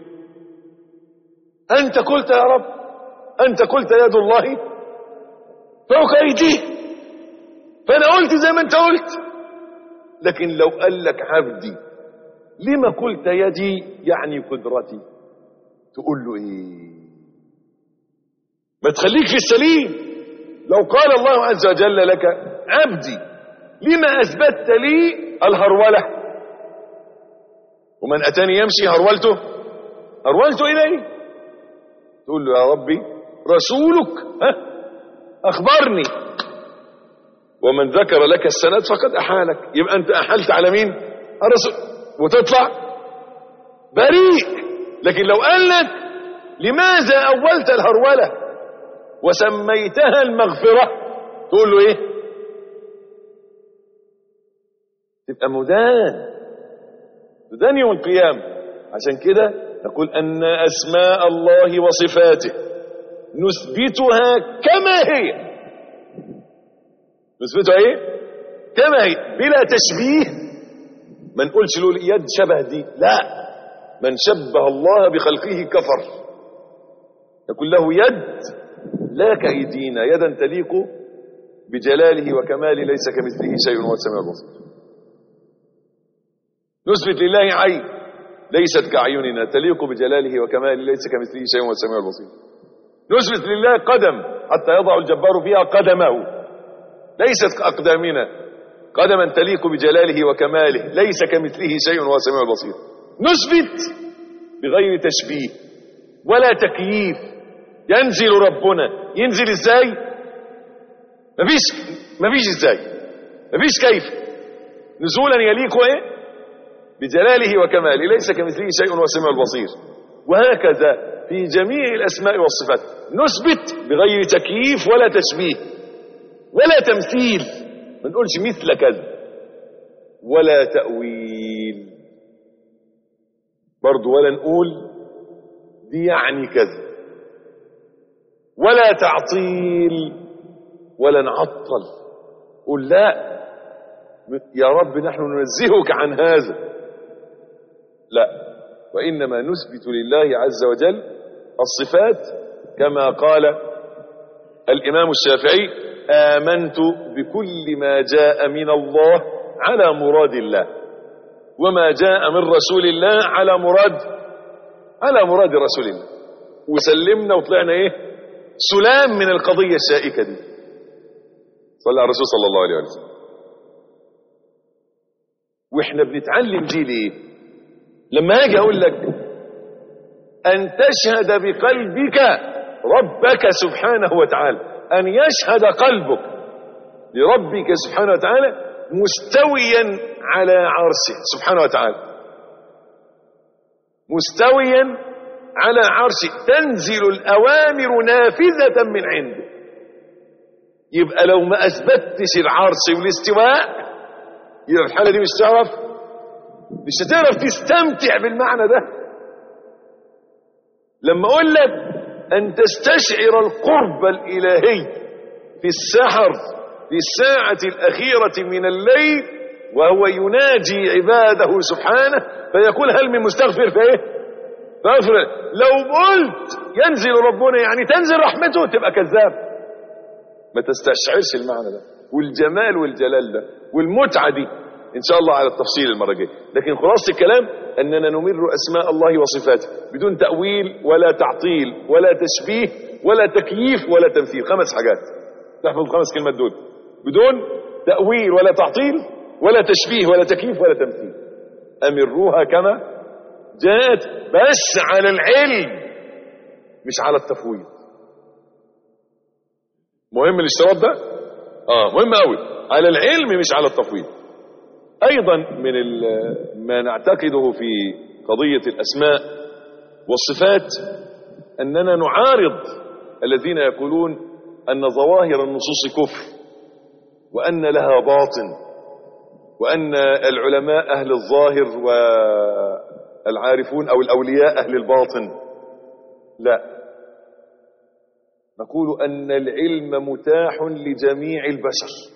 [SPEAKER 3] انت قلت يا رب انت قلت يد الله فوق ايديه فانا قلت زي ما انت قلت لكن لو قال لك عبدي لما قلت يدي يعني قدرتي تقول له ايه ما تخليك في السليم لو قال الله عز وجل لك عبدي لما اثبتت لي الهروله ومن اتاني يمشي هرولته هرولته اليه تقول له يا ربي رسولك ها اخبرني ومن ذكر لك السند فقد احالك يبقى انت احلت على مين الرسول وتطلع بريء لكن لو قال لك لماذا اولت الهروله وسميتها المغفره تقول له ايه تبقى مدان مدان يوم القيامه عشان كده نقول ان اسماء الله وصفاته نثبتها كما هي نثبتها ايه كما هي بلا تشبيه ما نقولش له اليد شبه دي لا من شبه الله بخلقه كفر يقول له يد لا كأيدينا يدا تليق بجلاله وكماله ليس كمثله شيء وهو السميع البصير نثبت لله عين ليست كأعيننا تليق بجلاله وكماله ليس كمثله شيء وهو السميع البصير نثبت لله قدم حتى يضع الجبار فيها قدمه ليست كأقدامنا قدما تليق بجلاله وكماله ليس كمثله شيء وهو السميع البصير نثبت بغير تشبيه ولا تكييف ينزل ربنا ينزل ازاي مفيش مفيش ازاي مفيش كيف نزولا يليق ايه بجلاله وكماله ليس كمثله شيء وهو السميع البصير وهكذا في جميع الاسماء والصفات نثبت بغير تكييف ولا تشبيه ولا تمثيل ما نقولش مثل كذا ولا تأويل برضو ولا نقول دي يعني كذا ولا تعطيل ولا نعطل قل لا يا رب نحن ننزهك عن هذا لا وإنما نثبت لله عز وجل الصفات كما قال الإمام الشافعي آمنت بكل ما جاء من الله على مراد الله وما جاء من رسول الله على مراد على مراد رسول الله وسلمنا وطلعنا ايه سلام من القضية الشائكة دي صلى على الرسول صلى الله عليه وسلم واحنا بنتعلم دي ليه لما اجي اقول لك ان تشهد بقلبك ربك سبحانه وتعالى ان يشهد قلبك لربك سبحانه وتعالى مستويا على عرشه سبحانه وتعالى مستويا على عرشه تنزل الأوامر نافذة من عنده يبقى لو ما أثبتش العرش والاستواء يبقى في الحالة دي مش تعرف مش هتعرف تستمتع بالمعنى ده لما أقول لك أن تستشعر القرب الإلهي في السحر في الساعة الأخيرة من الليل وهو يناجي عباده سبحانه فيقول هل من مستغفر فإيه فاغفر لو قلت ينزل ربنا يعني تنزل رحمته تبقى كذاب ما تستشعرش المعنى ده والجمال والجلال ده والمتعة دي ان شاء الله على التفصيل المرة الجاية لكن خلاصة الكلام اننا نمر اسماء الله وصفاته بدون تأويل ولا تعطيل ولا تشبيه ولا تكييف ولا تمثيل خمس حاجات تحفظ الخمس كلمات دول بدون تأويل ولا تعطيل ولا تشبيه ولا تكييف ولا تمثيل امروها كما جاءت بس على العلم مش على التفويض مهم الاشتراط ده اه مهم قوي على العلم مش على التفويض ايضا من ما نعتقده في قضية الاسماء والصفات اننا نعارض الذين يقولون ان ظواهر النصوص كفر وان لها باطن وان العلماء اهل الظاهر و العارفون أو الأولياء أهل الباطن لا نقول أن العلم متاح لجميع البشر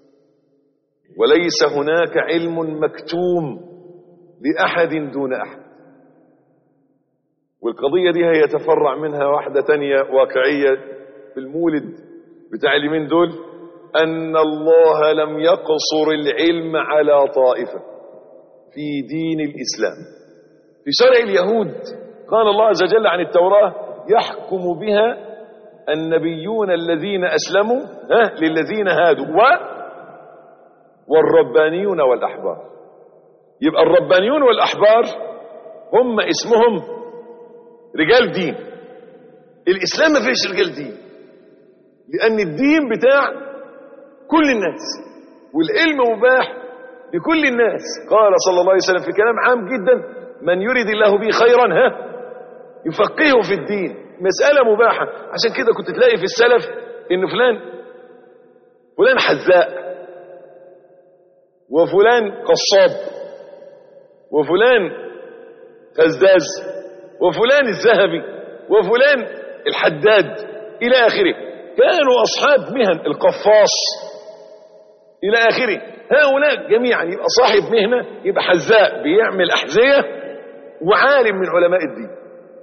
[SPEAKER 3] وليس هناك علم مكتوم لأحد دون أحد والقضية دي هيتفرع منها واحدة تانية واقعية في المولد بتاع اليمين دول أن الله لم يقصر العلم على طائفة في دين الإسلام في شرع اليهود قال الله عز وجل عن التوراة يحكم بها النبيون الذين أسلموا ها للذين هادوا و والربانيون والأحبار يبقى الربانيون والأحبار هم اسمهم رجال دين الإسلام ما فيش رجال دين لأن الدين بتاع كل الناس والعلم مباح لكل الناس قال صلى الله عليه وسلم في كلام عام جدا من يريد الله به خيرا ها يفقهه في الدين مسألة مباحة عشان كده كنت تلاقي في السلف ان فلان فلان حذاء وفلان قصاب وفلان خزاز وفلان الذهبي وفلان الحداد الى اخره كانوا اصحاب مهن القفاص الى اخره هؤلاء جميعا يبقى صاحب مهنه يبقى حذاء بيعمل احذيه وعالم من علماء الدين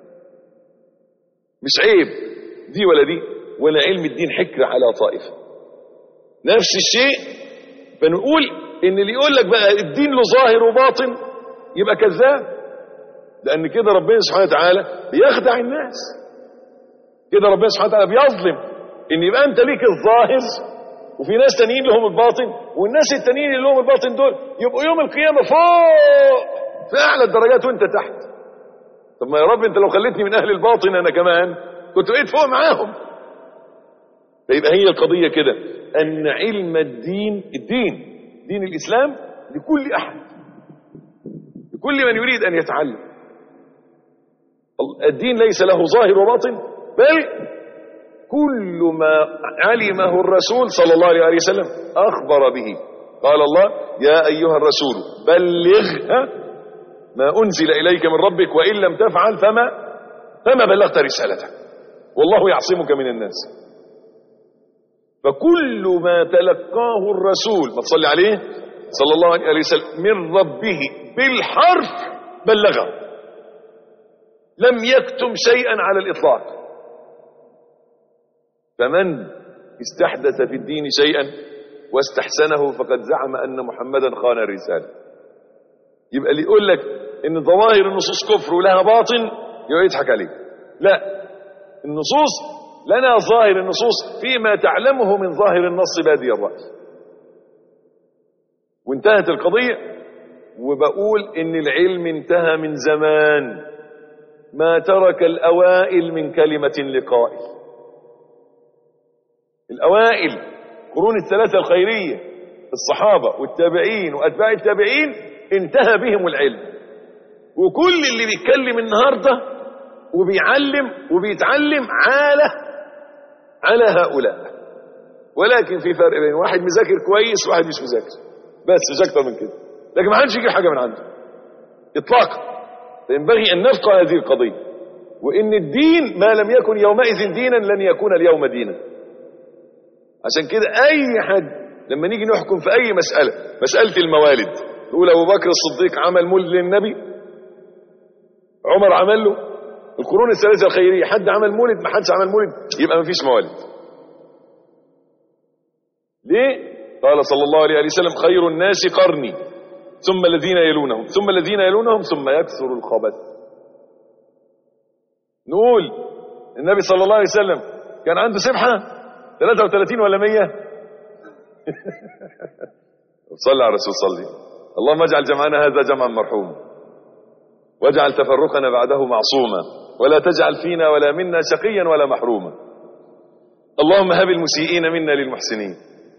[SPEAKER 3] مش عيب دي ولا دي ولا علم الدين حكر على طائفة نفس الشيء فنقول ان اللي يقول لك بقى الدين له ظاهر وباطن يبقى كذاب لان كده ربنا سبحانه وتعالى بيخدع الناس كده ربنا سبحانه وتعالى بيظلم ان يبقى انت ليك الظاهر وفي ناس تانيين لهم الباطن والناس التانيين اللي لهم الباطن دول يبقوا يوم القيامه فوق في اعلى الدرجات وانت تحت طب ما يا رب انت لو خليتني من اهل الباطن انا كمان كنت بقيت فوق معاهم فيبقى هي القضية كده ان علم الدين الدين دين الاسلام لكل احد لكل من يريد ان يتعلم الدين ليس له ظاهر وباطن بل كل ما علمه الرسول صلى الله عليه وسلم اخبر به قال الله يا ايها الرسول بلغ ما أنزل إليك من ربك وإن لم تفعل فما فما بلغت رسالته والله يعصمك من الناس فكل ما تلقاه الرسول ما تصلي عليه صلى الله عليه وسلم من ربه بالحرف بلغه لم يكتم شيئا على الإطلاق فمن استحدث في الدين شيئا واستحسنه فقد زعم أن محمدا خان الرسالة يبقى اللي يقول لك ان ظواهر النصوص كفر ولها باطن يبقى يضحك عليه لا النصوص لنا ظاهر النصوص فيما تعلمه من ظاهر النص بادي الرأي وانتهت القضية وبقول ان العلم انتهى من زمان ما ترك الأوائل من كلمة لقائل الأوائل قرون الثلاثة الخيرية الصحابة والتابعين وأتباع التابعين انتهى بهم العلم وكل اللي بيتكلم النهاردة وبيعلم وبيتعلم عالة على هؤلاء ولكن في فرق بين واحد مذاكر كويس وواحد مش مذاكر بس مش اكتر من كده لكن ما حدش يجيب حاجه من عنده اطلاقا فينبغي ان نفقه هذه القضيه وان الدين ما لم يكن يومئذ دينا لن يكون اليوم دينا عشان كده اي حد لما نيجي نحكم في اي مساله مساله الموالد نقول ابو بكر الصديق عمل مولد للنبي عمر عمل له القرون الثلاثه الخيريه حد عمل مولد ما حدش عمل مولد يبقى ما فيش موالد ليه قال صلى الله عليه وسلم خير الناس قرني ثم الذين يلونهم ثم الذين يلونهم ثم يكثر الخبث نقول النبي صلى الله عليه وسلم كان عنده سبحة 33 ولا 100 صلى على الرسول صلي اللهم اجعل جمعنا هذا جمعا مرحوما واجعل تفرقنا بعده معصوما ولا تجعل فينا ولا منا شقيا ولا محروما اللهم هب المسيئين منا للمحسنين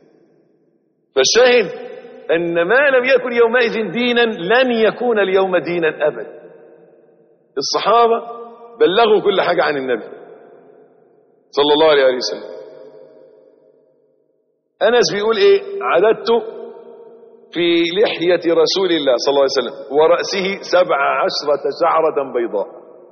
[SPEAKER 3] فالشاهد أن ما لم يكن يومئذ دينا لن يكون اليوم دينا أبدا الصحابة بلغوا كل حاجة عن النبي صلى الله عليه وسلم أنس بيقول إيه عددت في لحية رسول الله صلى الله عليه وسلم ورأسه سبع عشرة شعرة بيضاء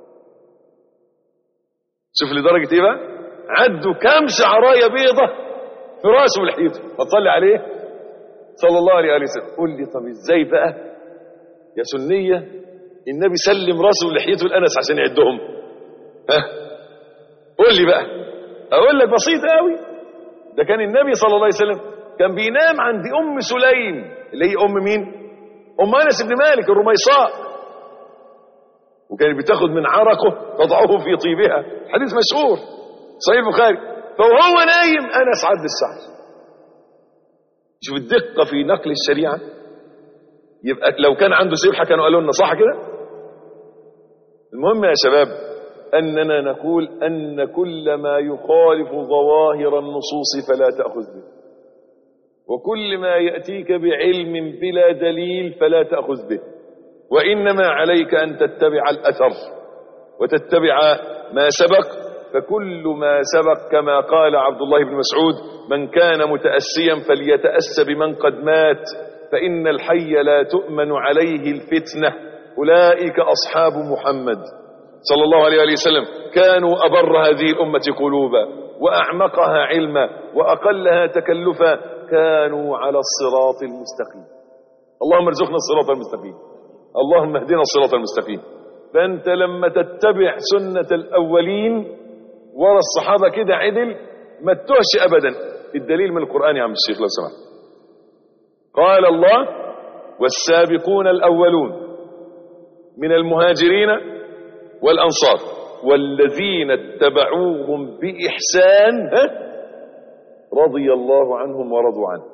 [SPEAKER 3] شوف لدرجة إيه بقى عدوا كم شعراية بيضة في رأسه ولحيته فتصلي عليه صلى الله عليه وسلم قول لي طب ازاي بقى يا سنية النبي سلم راسه ولحيته لأنس عشان يعدهم ها قول لي بقى اقول لك بسيط قوي ده كان النبي صلى الله عليه وسلم كان بينام عند ام سليم اللي هي ام مين ام انس بن مالك الرميصاء وكانت بتاخد من عرقه تضعه في طيبها حديث مشهور صحيح البخاري فهو نايم انس عد السحر شوف الدقة في نقل الشريعة يبقى لو كان عنده سبحة كانوا قالوا لنا صح كده المهم يا شباب أننا نقول أن كل ما يخالف ظواهر النصوص فلا تأخذ به وكل ما يأتيك بعلم بلا دليل فلا تأخذ به وإنما عليك أن تتبع الأثر وتتبع ما سبق فكل ما سبق كما قال عبد الله بن مسعود من كان متأسيا فليتأس بمن قد مات فإن الحي لا تؤمن عليه الفتنة أولئك أصحاب محمد صلى الله عليه وسلم كانوا أبر هذه الأمة قلوبا وأعمقها علما وأقلها تكلفا كانوا على الصراط المستقيم اللهم ارزقنا الصراط المستقيم اللهم اهدنا الصراط المستقيم فأنت لما تتبع سنة الأولين ورا الصحابة كده عدل ما تتوهش أبدا الدليل من القرآن يا عم الشيخ لو سمحت قال الله والسابقون الأولون من المهاجرين والأنصار والذين اتبعوهم بإحسان ها؟ رضي الله عنهم ورضوا عنه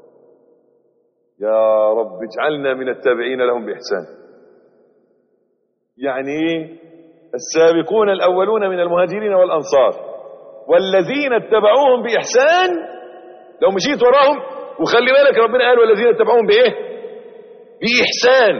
[SPEAKER 3] يا رب اجعلنا من التابعين لهم بإحسان يعني ايه السابقون الأولون من المهاجرين والأنصار والذين اتبعوهم بإحسان لو مشيت وراهم وخلي بالك ربنا قال والذين اتبعوهم بإيه بإحسان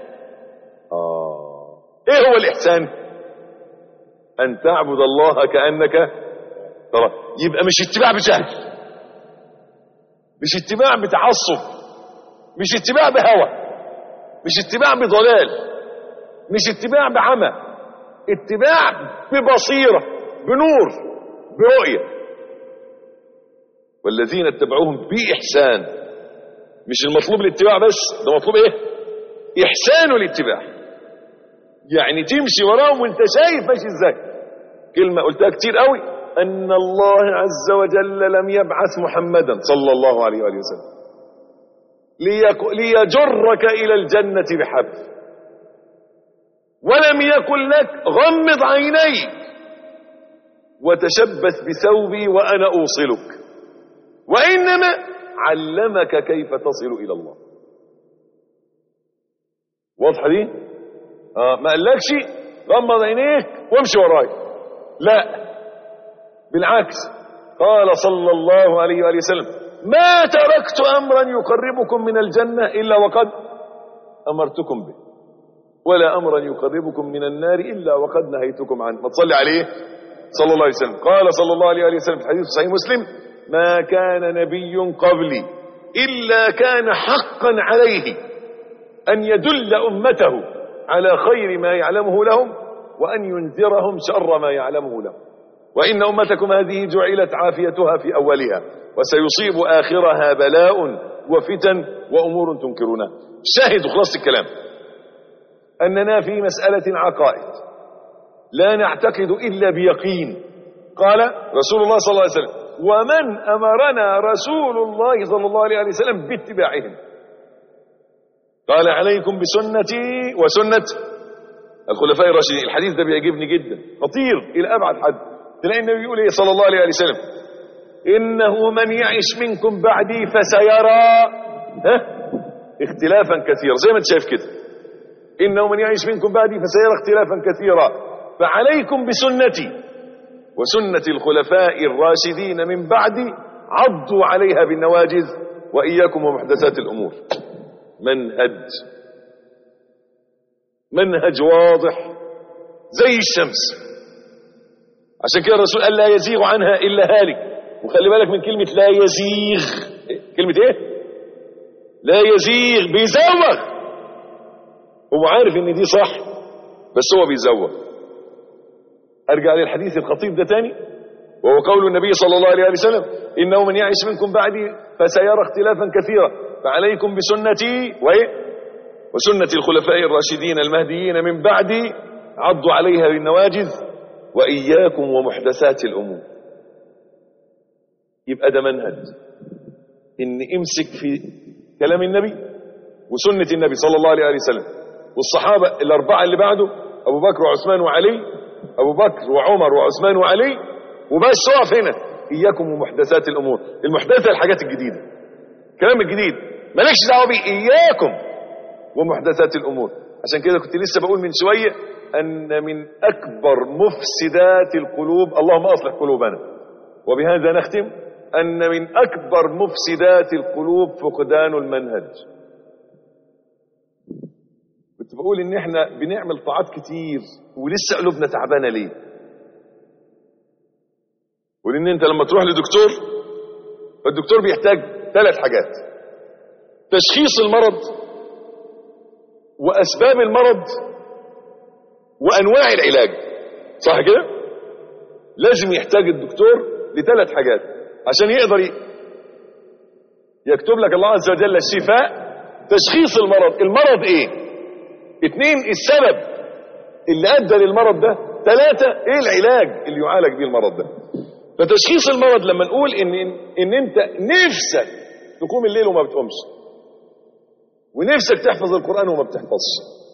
[SPEAKER 3] آه إيه هو الإحسان أن تعبد الله كأنك ترى يبقى مش اتباع بجهل مش اتباع بتعصب مش اتباع بهوى مش اتباع بضلال مش اتباع بعمى اتباع ببصيرة بنور برؤية والذين اتبعوهم بإحسان مش المطلوب الاتباع بس ده مطلوب ايه إحسان الاتباع يعني تمشي وراهم وانت شايف ماشي ازاي كلمة قلتها كتير قوي أن الله عز وجل لم يبعث محمدا صلى الله عليه وآله وسلم ليك ليجرك إلى الجنة بحبل ولم يكن لك غمض عينيك وتشبث بثوبي وأنا أوصلك وإنما علمك كيف تصل إلى الله واضحة دي آه ما قالكش غمض عينيك وامشي وراي لا بالعكس قال صلى الله عليه وآله وسلم ما تركت أمرا يقربكم من الجنة إلا وقد أمرتكم به ولا أمرا يقربكم من النار إلا وقد نهيتكم عنه ما تصلي عليه صلى الله عليه وسلم قال صلى الله عليه وآله وسلم في حديث صحيح مسلم ما كان نبي قبلي إلا كان حقا عليه أن يدل أمته على خير ما يعلمه لهم وأن ينذرهم شر ما يعلمه لهم وإن أمتكم هذه جعلت عافيتها في أولها وسيصيب آخرها بلاء وفتن وأمور تنكرونها شاهد خلاص الكلام أننا في مسألة عقائد لا نعتقد إلا بيقين قال رسول الله صلى الله عليه وسلم ومن أمرنا رسول الله صلى الله عليه وسلم باتباعهم قال عليكم بسنتي وسنة الخلفاء الراشدين الحديث ده بيعجبني جدا خطير إلى أبعد حد تلاقي النبي بيقول إيه صلى الله عليه وسلم إنه من يعش منكم بعدي فسيرى ها اختلافا كثيرا زي ما انت شايف كده إنه من يعيش منكم بعدي فسيرى اختلافا كثيرا فعليكم بسنتي وسنة الخلفاء الراشدين من بعدي عضوا عليها بالنواجذ وإياكم ومحدثات الأمور منهج منهج واضح زي الشمس عشان كده الرسول قال لا يزيغ عنها إلا هالك وخلي بالك من كلمة لا يزيغ كلمة ايه لا يزيغ بيزوغ هو عارف ان دي صح بس هو بيزوغ ارجع للحديث الخطيب ده تاني وهو قول النبي صلى الله عليه وسلم انه من يعيش منكم بعدي فسيرى اختلافا كثيرا فعليكم بسنتي وايه وسنة الخلفاء الراشدين المهديين من بعدي عضوا عليها بالنواجذ وإياكم ومحدثات الأمور يبقى ده منهج إن امسك في كلام النبي وسنة النبي صلى الله عليه وسلم والصحابة الأربعة اللي بعده أبو بكر وعثمان وعلي أبو بكر وعمر وعثمان وعلي وبس اقف هنا إياكم ومحدثات الأمور المحدثة الحاجات الجديدة كلام الجديد مالكش دعوة بيه إياكم ومحدثات الأمور عشان كده كنت لسه بقول من شوية أن من أكبر مفسدات القلوب اللهم أصلح قلوبنا وبهذا نختم أن من أكبر مفسدات القلوب فقدان المنهج كنت بقول إن إحنا بنعمل طاعات كتير ولسه قلوبنا تعبانة ليه ولأن أنت لما تروح لدكتور فالدكتور بيحتاج ثلاث حاجات تشخيص المرض وأسباب المرض وأنواع العلاج صح كده لازم يحتاج الدكتور لثلاث حاجات عشان يقدر يكتب لك الله عز وجل الشفاء تشخيص المرض المرض ايه اتنين السبب اللي ادى للمرض ده ثلاثة ايه العلاج اللي يعالج بيه المرض ده فتشخيص المرض لما نقول ان ان انت نفسك تقوم الليل وما بتقومش ونفسك تحفظ القرآن وما بتحفظش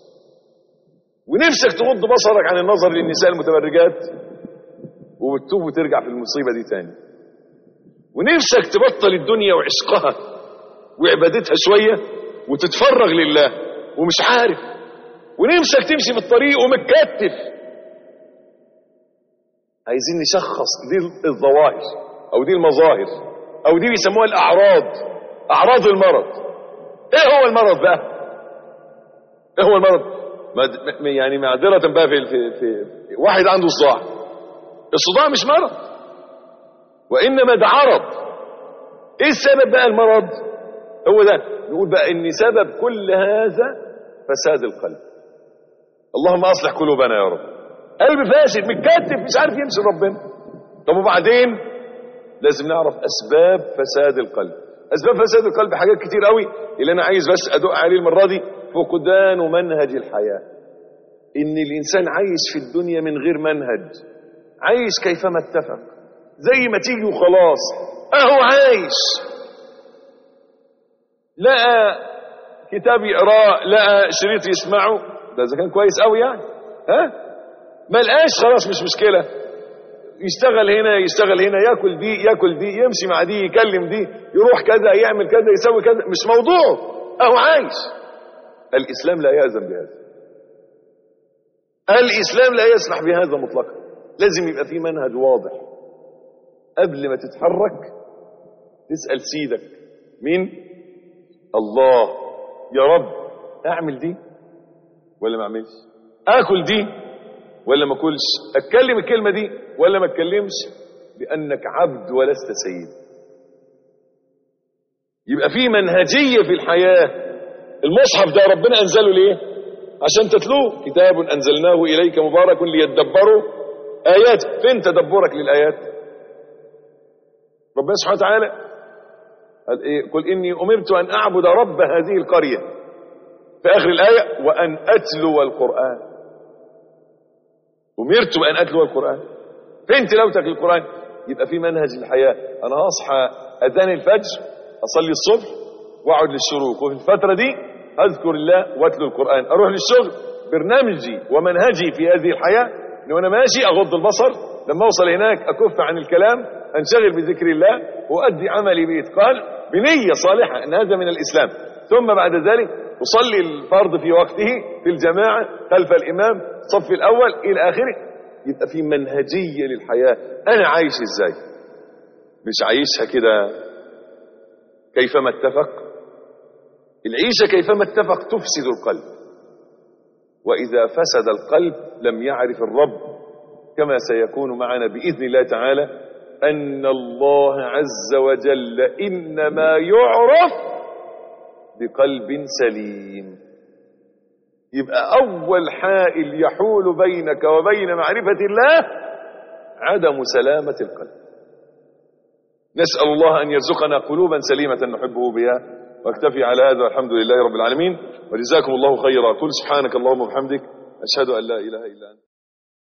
[SPEAKER 3] ونفسك تغض بصرك عن النظر للنساء المتبرجات وبتتوب وترجع في المصيبة دي تاني ونفسك تبطل الدنيا وعشقها وعبادتها شوية وتتفرغ لله ومش عارف ونفسك تمشي في الطريق ومتكتف عايزين نشخص دي الظواهر او دي المظاهر او دي بيسموها الاعراض اعراض المرض ايه هو المرض بقى ايه هو المرض يعني معذرة بقى في, في, في واحد عنده صداع الصداع مش مرض وانما ده عرض ايه السبب بقى المرض هو ده نقول بقى ان سبب كل هذا فساد القلب اللهم اصلح قلوبنا يا رب قلب فاسد متكتف مش عارف يمشي ربنا طب وبعدين لازم نعرف اسباب فساد القلب اسباب فساد القلب حاجات كتير قوي اللي انا عايز بس ادق عليه المره دي فقدان منهج الحياه ان الانسان عايش في الدنيا من غير منهج عايش كيفما اتفق زي ما تيجي وخلاص اهو عايش لقى كتاب يقراه لقى شريط يسمعه ده اذا كان كويس قوي يعني ها ما لقاش خلاص مش مشكله يشتغل هنا يشتغل هنا ياكل دي ياكل دي يمشي مع دي يكلم دي يروح كذا يعمل كذا يسوي كذا مش موضوع اهو عايش الاسلام لا يأذن بهذا الاسلام لا يسمح بهذا مطلقا لازم يبقى في منهج واضح قبل ما تتحرك تسأل سيدك مين الله يا رب اعمل دي ولا ما اعملش اكل دي ولا ما اكلش اتكلم الكلمه دي ولا ما اتكلمش لانك عبد ولست سيد يبقى في منهجيه في الحياه المصحف ده ربنا انزله ليه عشان تتلوه كتاب انزلناه اليك مبارك ليدبروا ايات فين تدبرك للايات ربنا سبحانه وتعالى قال ايه قل اني امرت ان اعبد رب هذه القريه في اخر الايه وان اتلو القران امرت بان اتلو القران فين تلاوتك للقران يبقى في منهج الحياه انا هصحى اذان الفجر اصلي الصبح واقعد للشروق وفي الفتره دي اذكر الله واتلو القران اروح للشغل برنامجي ومنهجي في هذه الحياه ان وانا ماشي اغض البصر لما اوصل هناك اكف عن الكلام انشغل بذكر الله وادي عملي باتقان بنيه صالحه ان هذا من الاسلام ثم بعد ذلك اصلي الفرض في وقته في الجماعه خلف الامام الصف الاول الى اخره يبقى في منهجيه للحياه انا عايش ازاي مش عايشها كده كيفما اتفق العيشه كيفما اتفق تفسد القلب واذا فسد القلب لم يعرف الرب كما سيكون معنا باذن الله تعالى ان الله عز وجل انما يعرف بقلب سليم يبقى اول حائل يحول بينك وبين معرفه الله عدم سلامه القلب نسال الله ان يرزقنا قلوبا سليمه نحبه بها واكتفي على هذا والحمد لله رب العالمين وجزاكم الله خيرا قل سبحانك اللهم وبحمدك اشهد ان لا اله الا انت